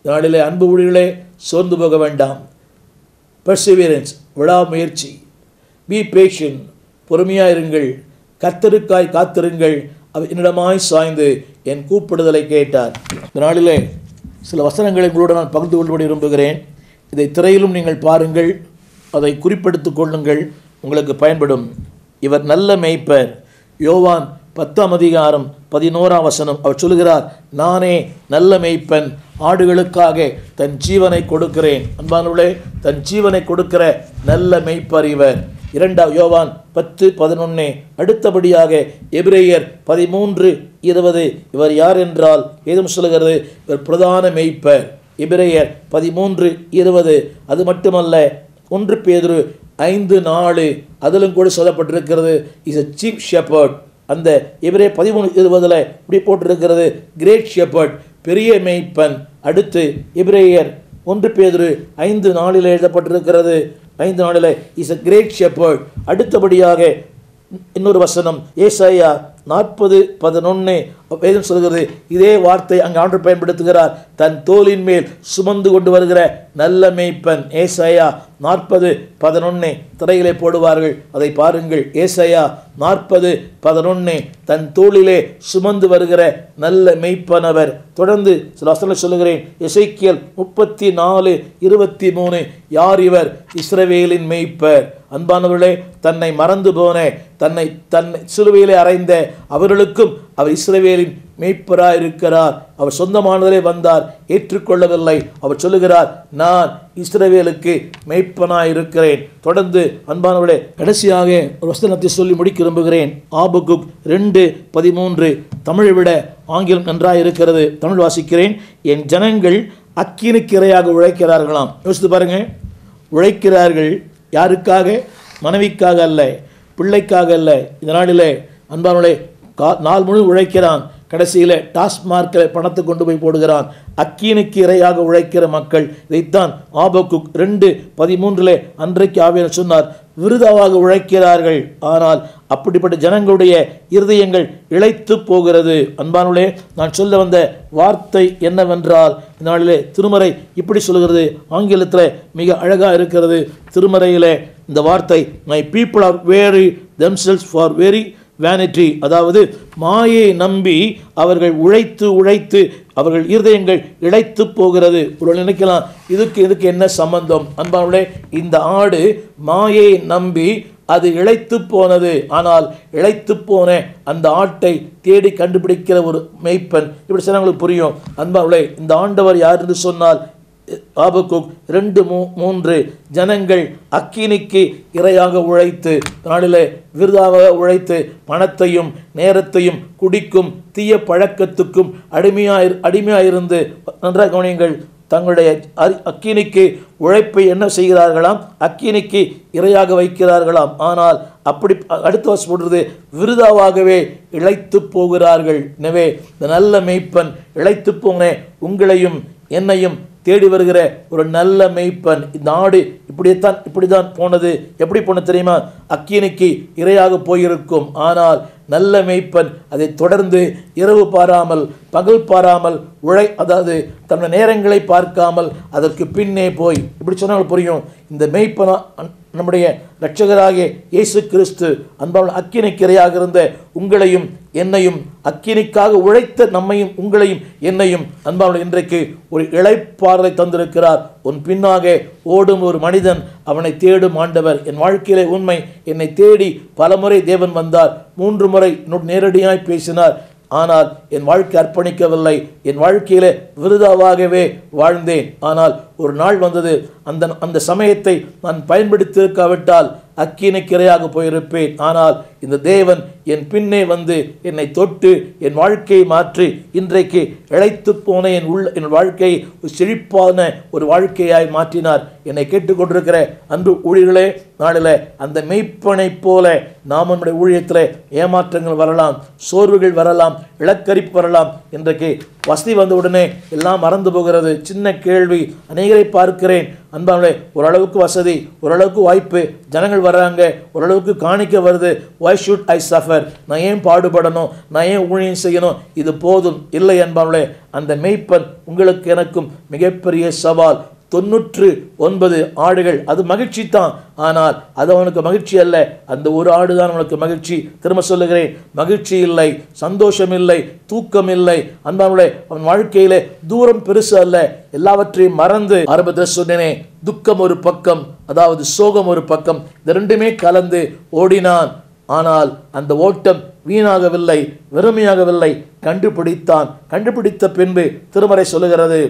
நாளிலே அன்பு ஊழிகளே சோர்ந்து போக வேண்டாம் பர்சிவியரன்ஸ் விடாமுயற்சி பி பேஷன் பொறுமையாக இருங்கள் கத்தருக்காய் காத்திருங்கள் அவர் என்னிடமாய் சாய்ந்து என் கூப்பிடுதலை கேட்டார் இந்த நாளிலே சில வசனங்களை உங்களோடு நான் பகிர்ந்து கொள்ளும்படி விரும்புகிறேன் இதை திரையிலும் நீங்கள் பாருங்கள் அதை குறிப்பெடுத்துக் கொள்ளுங்கள் உங்களுக்கு பயன்படும் இவர் நல்ல மேய்ப்பர் யோவான் பத்தாம் அதிகாரம் பதினோராம் வசனம் அவர் சொல்லுகிறார் நானே நல்ல மேய்ப்பன் ஆடுகளுக்காக தன் ஜீவனை கொடுக்கிறேன் அன்பானுள்ளே தன் ஜீவனை கொடுக்கிற நல்ல மேய்ப்பர் இவர் இரண்டாம் யோவான் பத்து பதினொன்று அடுத்தபடியாக எபிரேயர் பதிமூன்று இருபது இவர் யார் என்றால் ஏதும் சொல்லுகிறது இவர் பிரதான மேய்ப்பர் எபிரேயர் பதிமூன்று இருபது அது மட்டுமல்ல ஒன்று பேதுரு ஐந்து நாலு அதிலும் கூட சொல்லப்பட்டிருக்கிறது இஸ் a சீப் ஷெப்பர்ட் அந்த எபிரே பதிமூணு இருபதில் இப்படி போட்டிருக்கிறது கிரேட் ஷெப்பர்ட் பெரிய மேய்ப்பன் அடுத்து எபிரேயர் ஒன்று பேதுரு ஐந்து நாளில் எழுதப்பட்டிருக்கிறது ஐந்து நாளில் இஸ் a கிரேட் ஷெப்பர்ட் அடுத்தபடியாக இன்னொரு வசனம் ஏசாயா நாற்பது பதினொன்று வேதம் சொல்கிறது இதே வார்த்தை அங்கே ஆண்டு பயன்படுத்துகிறார் தன் தோலின் மேல் சுமந்து கொண்டு வருகிற நல்ல மேய்ப்பன் ஏசாயா நாற்பது பதினொன்று திரையிலே போடுவார்கள் அதை பாருங்கள் ஏசாயா நாற்பது பதினொன்று தன் தோளிலே சுமந்து வருகிற நல்ல மெய்ப்பன் அவர் தொடர்ந்து சில வசனங்களை சொல்லுகிறேன் எசைக்கியல் முப்பத்தி நாலு இருபத்தி மூணு யார் இவர் இஸ்ரவேலின் மெய்ப்பர் அன்பானவர்களே தன்னை மறந்து போன தன்னை தன்னை சிலுவையிலே அறைந்த அவர்களுக்கும் அவர் இஸ்ரவேலின் மெய்ப்பராய் இருக்கிறார் அவர் சொந்தமானதிலே வந்தார் ஏற்றுக்கொள்ளவில்லை அவர் சொல்லுகிறார் நான் இஸ்ரவேலுக்கு மெய்ப்பனாய் இருக்கிறேன் தொடர்ந்து அன்பானவர்களே கடைசியாக ஒரு வசனத்தை சொல்லி முடிக்க விரும்புகிறேன் ஆபுக்குக் ரெண்டு பதிமூன்று தமிழை விட ஆங்கிலம் நன்றாய் இருக்கிறது தமிழ் வாசிக்கிறேன் என் ஜனங்கள் அக்கினுக்கு இரையாக உழைக்கிறார்களாம் யோசித்து பாருங்க உழைக்கிறார்கள் யாருக்காக மனைவிக்காக அல்ல பிள்ளைக்காக அல்ல இந்த நாளிலே அன்பானவர்களே கா நாள் முழு உழைக்கிறான் கடைசியில் டாஸ்மார்க்கில் பணத்தை கொண்டு போய் போடுகிறான் அக்கீனுக்கு இரையாக உழைக்கிற மக்கள் இதைத்தான் ஆபக்கு ரெண்டு பதிமூன்றிலே அன்றைக்கு ஆவியர் சொன்னார் விருதாவாக உழைக்கிறார்கள் ஆனால் அப்படிப்பட்ட ஜனங்களுடைய இருதயங்கள் இழைத்து போகிறது அன்பானுளே நான் சொல்ல வந்த வார்த்தை என்னவென்றால் இந்த நாளிலே திருமறை இப்படி சொல்கிறது ஆங்கிலத்தில் மிக அழகாக இருக்கிறது திருமறையிலே இந்த வார்த்தை my people are very themselves for very vanity அதாவது மாயை நம்பி அவர்கள் உழைத்து உழைத்து அவர்கள் இருதயங்கள் இழைத்து போகிறது ஒரு நினைக்கலாம் இதுக்கு இதுக்கு என்ன சம்பந்தம் அன்பானவர்களே இந்த ஆடு மாயை நம்பி அது இழைத்து போனது ஆனால் இழைத்து போன அந்த ஆட்டை தேடி கண்டுபிடிக்கிற ஒரு மெய்ப்பன் இப்படி சொன்னவங்களுக்கு புரியும் அன்பானவர்களே இந்த ஆண்டவர் யார் என்று சொன்னால் ஆபக்குக் ரெண்டு மூ மூன்று ஜனங்கள் அக்கினிக்கு இரையாக உழைத்து நாளிலே விருதாக உழைத்து பணத்தையும் நேரத்தையும் குடிக்கும் தீய பழக்கத்துக்கும் அடிமையாய் அடிமையாயிருந்து நன்றாக கவனியுங்கள் தங்களுடைய அரி அக்கினிக்கு உழைப்பை என்ன செய்கிறார்களாம் அக்கினிக்கு இரையாக வைக்கிறார்களாம் ஆனால் அப்படி அடுத்த வருஷம் போடுறது விருதாவாகவே இழைத்து போகிறார்கள் எனவே இந்த நல்ல மெய்ப்பன் இழைத்து போன உங்களையும் என்னையும் தேடி வருகிற ஒரு நல்ல மெய்ப்பன் இந்த ஆடு இப்படித்தான் இப்படிதான் போனது எப்படி போனது தெரியுமா அக்கினிக்கு இரையாக போயிருக்கும் ஆனால் நல்ல மெய்ப்பன் அதை தொடர்ந்து இரவு பாராமல் பகல் பாராமல் உழை அதாவது தன்னுடைய நேரங்களை பார்க்காமல் அதற்கு பின்னே போய் இப்படி சொன்னால் புரியும் இந்த மெய்ப்பனா நம்முடைய இரட்சகராகிய இயேசு கிறிஸ்து அன்பான அக்கினிக்கு இரையாக இருந்த உங்களையும் என்னையும் அக்கினிக்காக உழைத்த நம்மையும் உங்களையும் என்னையும் அன்பான இன்றைக்கு ஒரு இளைப்பாறலை தந்திருக்கிறார் உன் பின்னாக ஓடும் ஒரு மனிதன் அவனை தேடும் ஆண்டவர் என் வாழ்க்கையிலே உண்மை என்னை தேடி பலமுறை தேவன் வந்தார் மூன்று முறை என்னோடு நேரடியாய் பேசினார் ஆனால் என் வாழ்க்கை அர்ப்பணிக்கவில்லை என் வாழ்க்கையிலே விருதாவாகவே வாழ்ந்தேன் ஆனால் ஒரு நாள் வந்தது அந்த அந்த சமயத்தை நான் பயன்படுத்தியிருக்காவிட்டால் அக்கினிக்கு இரையாக போயிருப்பேன் ஆனால் இந்த தேவன் என் பின்னே வந்து என்னை தொட்டு என் வாழ்க்கையை மாற்றி இன்றைக்கு இழைத்து போன என் உள்ள என் வாழ்க்கையை ஒரு செழிப்பான ஒரு வாழ்க்கையாய் மாற்றினார் என்னை கேட்டுக்கொண்டிருக்கிற அன்பு ஊழியர்களே நாளில் அந்த மெய்ப்பனைப் போல நாம் நம்முடைய ஊழியத்தில் ஏமாற்றங்கள் வரலாம் சோர்வுகள் வரலாம் இலக்கரிப்பு வரலாம் இன்றைக்கு வசதி வந்த உடனே எல்லாம் மறந்து போகிறது சின்ன கேள்வி அநேகரை பார்க்கிறேன் அன்பானே ஓரளவுக்கு வசதி ஓரளவுக்கு வாய்ப்பு ஜனங்கள் வர்றாங்க ஓரளவுக்கு காணிக்க வருது வை ஷுட் ஐ சஃபர் நான் ஏன் பாடுபடணும் நான் ஏன் ஊழியம் செய்யணும் இது போதும் இல்லை என்பவர்களே அந்த மெய்ப்பன் உங்களுக்கு எனக்கும் மிகப்பெரிய சவால் தொண்ணூற்று ஒன்பது ஆடுகள் அது மகிழ்ச்சி தான் ஆனால் அது அவனுக்கு மகிழ்ச்சி அல்ல அந்த ஒரு ஆடு தான் அவனுக்கு மகிழ்ச்சி திரும்ப சொல்லுகிறேன் மகிழ்ச்சி இல்லை சந்தோஷம் இல்லை தூக்கம் இல்லை அன்பானுடைய அவன் வாழ்க்கையிலே தூரம் பெருசு அல்ல எல்லாவற்றையும் மறந்து ஆரம்பத்தில் சொன்னேனே துக்கம் ஒரு பக்கம் அதாவது சோகம் ஒரு பக்கம் இந்த ரெண்டுமே கலந்து ஓடினான் ஆனால் அந்த ஓட்டம் வீணாகவில்லை வெறுமையாகவில்லை கண்டுபிடித்தான் கண்டுபிடித்த பின்பு திருமறை சொல்லுகிறது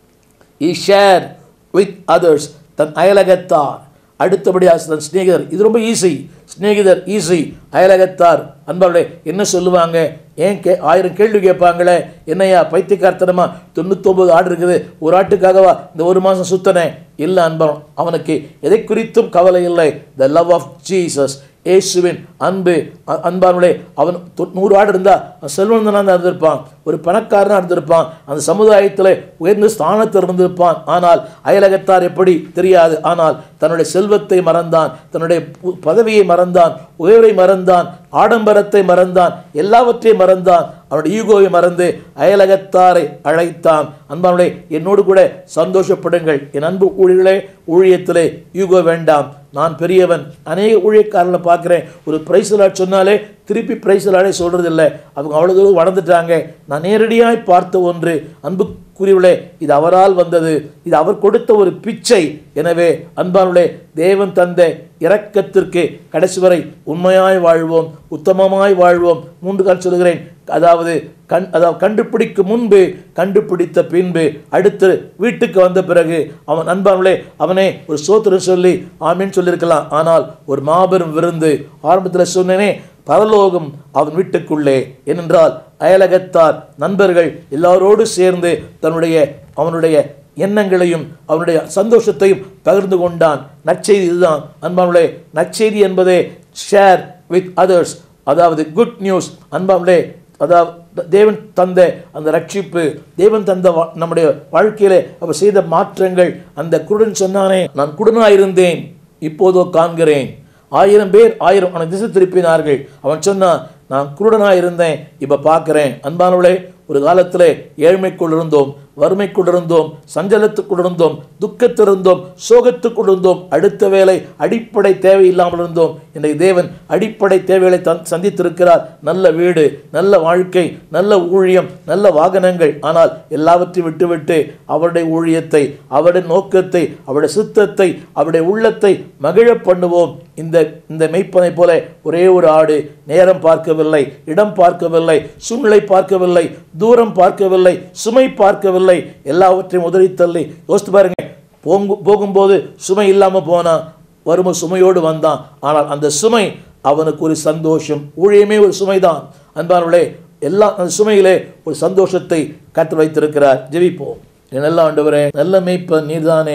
ஈ ஷேர் வித் அதர்ஸ் தன் அயலகத்தார் அடுத்தபடியாக தன் சிநேகிதர் இது ரொம்ப ஈஸி சிநேகிதர் ஈஸி அயலகத்தார் அன்பர்களே என்ன சொல்லுவாங்க ஏன் கே ஆயிரம் கேள்வி கேட்பாங்களே என்னையா பைத்தியக்காரத்தனமா தொண்ணூத்தொம்பது ஆடு இருக்குது ஒரு ஆட்டுக்காகவா இந்த ஒரு மாதம் சுத்தனேன் இல்லை அன்பன் அவனுக்கு எதை குறித்தும் கவலை இல்லை த லவ் ஆஃப் ஜீசஸ் இயேசுவின் அன்பு அ- அன்பானுடைய அவன் தொ- நூறு ஆடு இருந்தா அவன் செல்வந்தனாக தான் இருந்திருப்பான் ஒரு பணக்காரனாக இருந்திருப்பான் அந்த சமுதாயத்தில் உயர்ந்த ஸ்தானத்தில் இருந்திருப்பான் ஆனால் அயலகத்தார் எப்படி தெரியாது ஆனால் தன்னுடைய செல்வத்தை மறந்தான் தன்னுடைய பு- பதவியை மறந்தான் உயர்வை மறந்தான் ஆடம்பரத்தை மறந்தான் எல்லாவற்றையும் மறந்தான் அவனுடைய ஈகோவை மறந்து அயலகத்தாரை அழைத்தான் அன்பானுடைய என்னோடு கூட சந்தோஷப்படுங்கள் என் அன்பு ஊழியர்களே ஊழியத்திலே ஈகோ வேண்டாம் நான் பெரியவன் அநேக ஊழியக்காரர்களை பார்க்குறேன் ஒரு பிரைஸ்லாட் சொன்னாலே திருப்பி பிரைஸ்லாடே சொல்கிறது இல்லை அவங்க அவ்வளோ தூரம் வளர்ந்துட்டாங்க நான் நேரடியாய் பார்த்த ஒன்று அன்புக்குரியவளே இது அவரால் வந்தது இது அவர் கொடுத்த ஒரு பிச்சை எனவே அன்பானுடைய தேவன் தந்த இரக்கத்திற்கு கடைசி வரை உண்மையாய் வாழ்வோம் உத்தமமாய் வாழ்வோம் மூன்று கால் சொல்கிறேன் அதாவது கண் அதாவது கண்டுபிடிக்கும் முன்பு கண்டுபிடித்த பின்பு அடுத்து வீட்டுக்கு வந்த பிறகு அவன் அன்பானுள்ளே அவனே ஒரு சோத்திரம் சொல்லி ஆமீன் சொல்லியிருக்கலாம் ஆனால் ஒரு மாபெரும் விருந்து ஆரம்பத்தில் சொன்னேனே பரலோகம் அவன் வீட்டுக்குள்ளே ஏனென்றால் அயலகத்தார் நண்பர்கள் எல்லாரோடு சேர்ந்து தன்னுடைய அவனுடைய எண்ணங்களையும் அவனுடைய சந்தோஷத்தையும் பகிர்ந்து கொண்டான் நற்செய்தி இதுதான் அன்பானுடைய நற்செய்தி என்பதே ஷேர் வித் அதர்ஸ் அதாவது குட் நியூஸ் அன்பானுடைய அதாவது தேவன் தந்த அந்த ரட்சிப்பு தேவன் தந்த வா- நம்முடைய வாழ்க்கையிலே அவர் செய்த மாற்றங்கள் அந்த குருடன் சொன்னானே நான் குருடனாயிருந்தேன் இப்போதோ காண்கிறேன் ஆயிரம் பேர் ஆயிரம் அவனை திசை திருப்பினார்கள் அவன் சொன்னான் நான் குருடனாக இருந்தேன் இப்போ பார்க்குறேன் அன்பானவளே ஒரு காலத்தில் ஏழ்மைக்குள் இருந்தோம் வறுமைக்குள் இருந்தோம் சஞ்சலத்துக்குள் இருந்தோம் துக்கத்தில் இருந்தோம் சோகத்துக்குள் இருந்தோம் அடுத்த வேலை அடிப்படை தேவை இல்லாமல் இருந்தோம் இன்றைக்கு தேவன் அடிப்படை தேவைகளை தன் சந்தித்திருக்கிறார் நல்ல வீடு நல்ல வாழ்க்கை நல்ல ஊழியம் நல்ல வாகனங்கள் ஆனால் எல்லாவற்றையும் விட்டுவிட்டு அவருடைய ஊழியத்தை அவருடைய நோக்கத்தை அவருடைய சித்தத்தை அவருடைய உள்ளத்தை மகிழ பண்ணுவோம் இந்த இந்த மெய்ப்பனை போல ஒரே ஒரு ஆடு நேரம் பார்க்கவில்லை இடம் பார்க்கவில்லை சூழ்நிலை பார்க்கவில்லை தூரம் பார்க்கவில்லை சுமை பார்க்கவில்லை எல்லாவற்றையும் உதறி தள்ளி யோசித்து பாருங்க போங்கு போகும்போது சுமை இல்லாமல் போனான் வரும்போது சுமையோடு வந்தான் ஆனால் அந்த சுமை அவனுக்கு ஒரு சந்தோஷம் ஊழியமே ஒரு சுமைதான் அன்பானவர்களே எல்லா அந்த சுமையிலே ஒரு சந்தோஷத்தை கற்று வைத்திருக்கிறார் ஜெபிப்போம் என் நல்ல ஆண்டவரே நல்ல மேய்ப்பன் நீர்தானே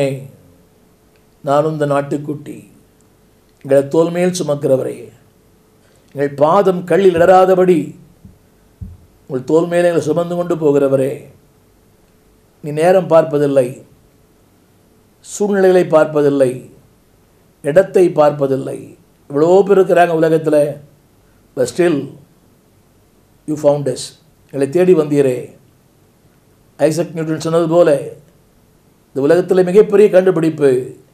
நானும் இந்த நாட்டுக்குட்டி எங்களை தோல் மேல் சுமக்கிறவரே எங்கள் பாதம் கல்லில் இடராதபடி உங்கள் தோல் மேலே எங்களை சுமந்து கொண்டு போகிறவரே நீ நேரம் பார்ப்பதில்லை சூழ்நிலைகளை பார்ப்பதில்லை இடத்தை பார்ப்பதில்லை இவ்வளோ பேர் இருக்கிறாங்க உலகத்தில் பட் ஸ்டில் யூ ஃபவுண்டஸ் எங்களை தேடி வந்தீரே ஐசக் நியூட்டன் சொன்னது போல இந்த உலகத்தில் மிகப்பெரிய கண்டுபிடிப்பு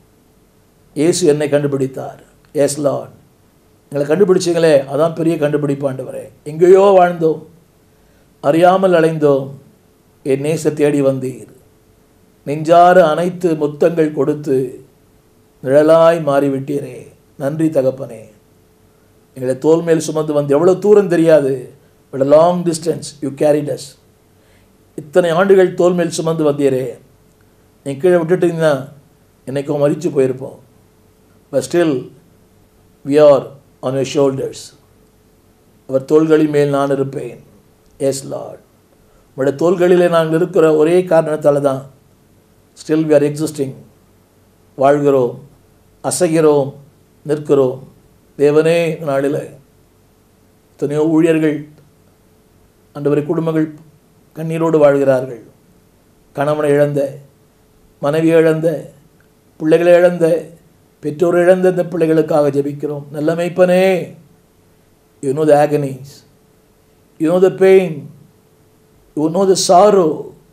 இயேசு என்னை கண்டுபிடித்தார் எஸ் லார்ட் எங்களை கண்டுபிடிச்சிங்களே அதான் பெரிய கண்டுபிடிப்பாண்டவரே எங்கேயோ வாழ்ந்தோம் அறியாமல் அலைந்தோம் என் நேச தேடி வந்தீர் நெஞ்சார அனைத்து முத்தங்கள் கொடுத்து நிழலாய் மாறிவிட்டீரே நன்றி தகப்பனே எங்களை தோல் மேல் சுமந்து வந்து எவ்வளோ தூரம் தெரியாது but long distance you carried us இத்தனை ஆண்டுகள் தோல் மேல் சுமந்து வந்தீரே நீ கீழே விட்டுட்டீங்கன்னா என்னைக்கும் மறித்து போயிருப்போம் but still we are on your shoulders அவர் தோள்களின் மேல் நான் இருப்பேன் எஸ் லார்ட் உங்களுடைய தோள்களிலே நாங்கள் இருக்கிற ஒரே காரணத்தால் தான் ஸ்டில் வி ஆர் எக்ஸிஸ்டிங் வாழ்கிறோம் அசைகிறோம் நிற்கிறோம் தேவனே இந்த நாளில் எத்தனையோ ஊழியர்கள் அந்தவரை குடும்பங்கள் கண்ணீரோடு வாழ்கிறார்கள் கணவனை இழந்த மனைவி இழந்த பிள்ளைகளை இழந்த பெற்றோர் இழந்த இந்த பிள்ளைகளுக்காக ஜெபிக்கிறோம் நல்ல மெய்ப்பனே you know the agonies you know the pain you know the sorrow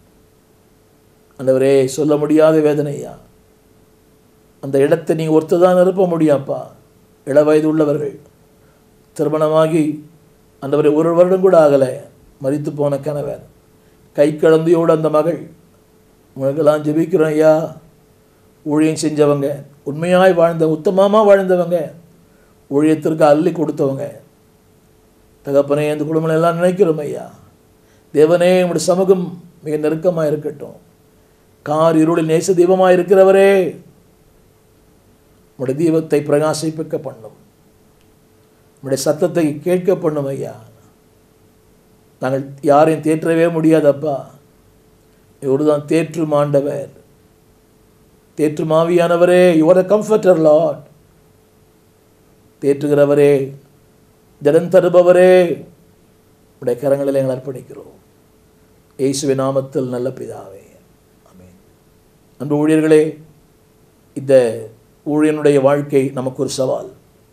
ஆண்டவரே சொல்ல முடியாத வேதனையா அந்த இடத்தை நீ ஒருத்தர் தான் நிரப்ப முடியாப்பா இள வயது உள்ளவர்கள் திருமணமாகி அந்தவரை ஒரு வருடம் கூட ஆகலை மரித்து போன கணவர் கை கலந்தையோடு அந்த மகள் உனக்கெல்லாம் ஜெபிக்கிறோம் ஐயா ஊழியம் செஞ்சவங்க உண்மையாய் வாழ்ந்த உத்தமமாக வாழ்ந்தவங்க ஊழியத்திற்கு அள்ளி கொடுத்தவங்க தகப்பனே இந்த குடும்பம் எல்லாம் நினைக்கிறோம் ஐயா தேவனே உங்களுடைய சமூகம் மிக நெருக்கமாக இருக்கட்டும் கார் இருளில் நேச தீபமாக இருக்கிறவரே உங்களுடைய தீபத்தை பிரகாசிப்பிக்க பண்ணும் உங்களுடைய சத்தத்தை கேட்க பண்ணும் ஐயா நாங்கள் யாரையும் தேற்றவே முடியாதப்பா இவருதான் தேற்றும் ஆண்டவர் தேற்றும் ஆவியானவரே யுவர் கம்ஃபர்டர் லாட் தேற்றுகிறவரே ஜடன் தருபவரே உடைய கரங்களில் எங்கள் அர்ப்பணிக்கிறோம் இயேசுவின் நாமத்தில் நல்ல பிதாவே ஆமென் அன்பு ஊழியர்களே இந்த ஊழியனுடைய வாழ்க்கை நமக்கு ஒரு சவால்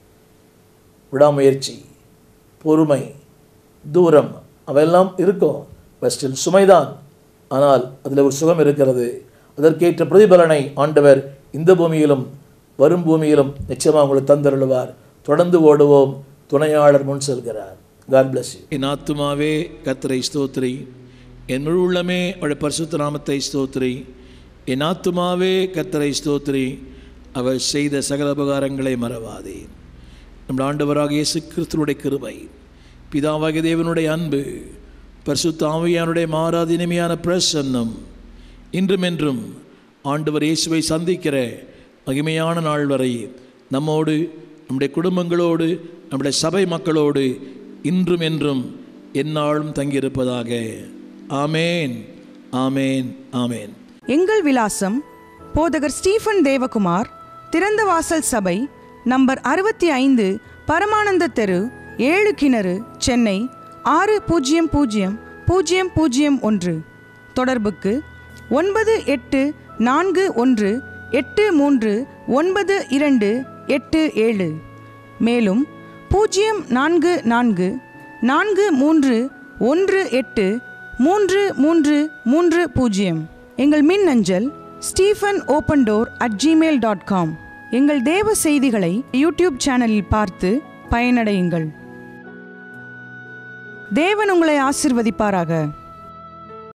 விடாமுயற்சி பொறுமை தூரம் அவையெல்லாம் இருக்கும் பஸ்டில் சுமைதான் ஆனால் அதில் ஒரு சுகம் இருக்கிறது அதற்கேற்ற பிரதிபலனை ஆண்டவர் இந்த பூமியிலும் வரும் பூமியிலும் நிச்சயமாக உங்களுக்கு தந்தருளுவார் தொடர்ந்து ஓடுவோம் துணையாளர் முன் செல்கிறார் காட் பிளஸ் யூ என் ஆத்துமாவே கத்தரை ஸ்தோத்ரி என் முழு உள்ளமே அவருடைய பரிசுத்த நாமத்தை ஸ்தோத்ரி என் ஆத்துமாவே கத்தரை ஸ்தோத்ரி அவர் செய்த சகல உபகாரங்களை மறவாதே நம் ஆண்டவராக இயேசு கிறிஸ்துவனுடைய கிருபை பிதாவாகிய தேவனுடைய அன்பு பரிசுத்த ஆவியானுடைய மாறாத இனிமையான பிரசன்னம் இன்றும் என்றும் ஆண்டவர் இயேசுவை சந்திக்கிற மகிமையான நாள் வரை நம்மோடு நம்முடைய குடும்பங்களோடு நம்முடைய சபை மக்களோடு இன்றும் என்றும் எந்நாளும் தங்கியிருப்பதாக ஆமேன் ஆமேன் ஆமேன் எங்கள் விலாசம் போதகர் ஸ்டீஃபன் தேவகுமார் திறந்த வாசல் சபை நம்பர் அறுபத்தி ஐந்து பரமானந்த தெரு ஏழு கிணறு சென்னை ஆறு பூஜ்ஜியம் பூஜ்ஜியம் பூஜ்ஜியம் பூஜ்ஜியம் ஒன்று தொடர்புக்கு ஒன்பது எட்டு நான்கு ஒன்று எட்டு மூன்று ஒன்பது இரண்டு எட்டு ஏழு மேலும் பூஜ்ஜியம் நான்கு நான்கு நான்கு மூன்று ஒன்று எட்டு மூன்று மூன்று மூன்று பூஜ்ஜியம் எங்கள் மின் அஞ்சல் Stephen open door at Gmail dot com எங்கள் தேவ செய்திகளை யூடியூப் சேனலில் பார்த்து பயனடையுங்கள் தேவன் உங்களை ஆசிர்வதிப்பாராக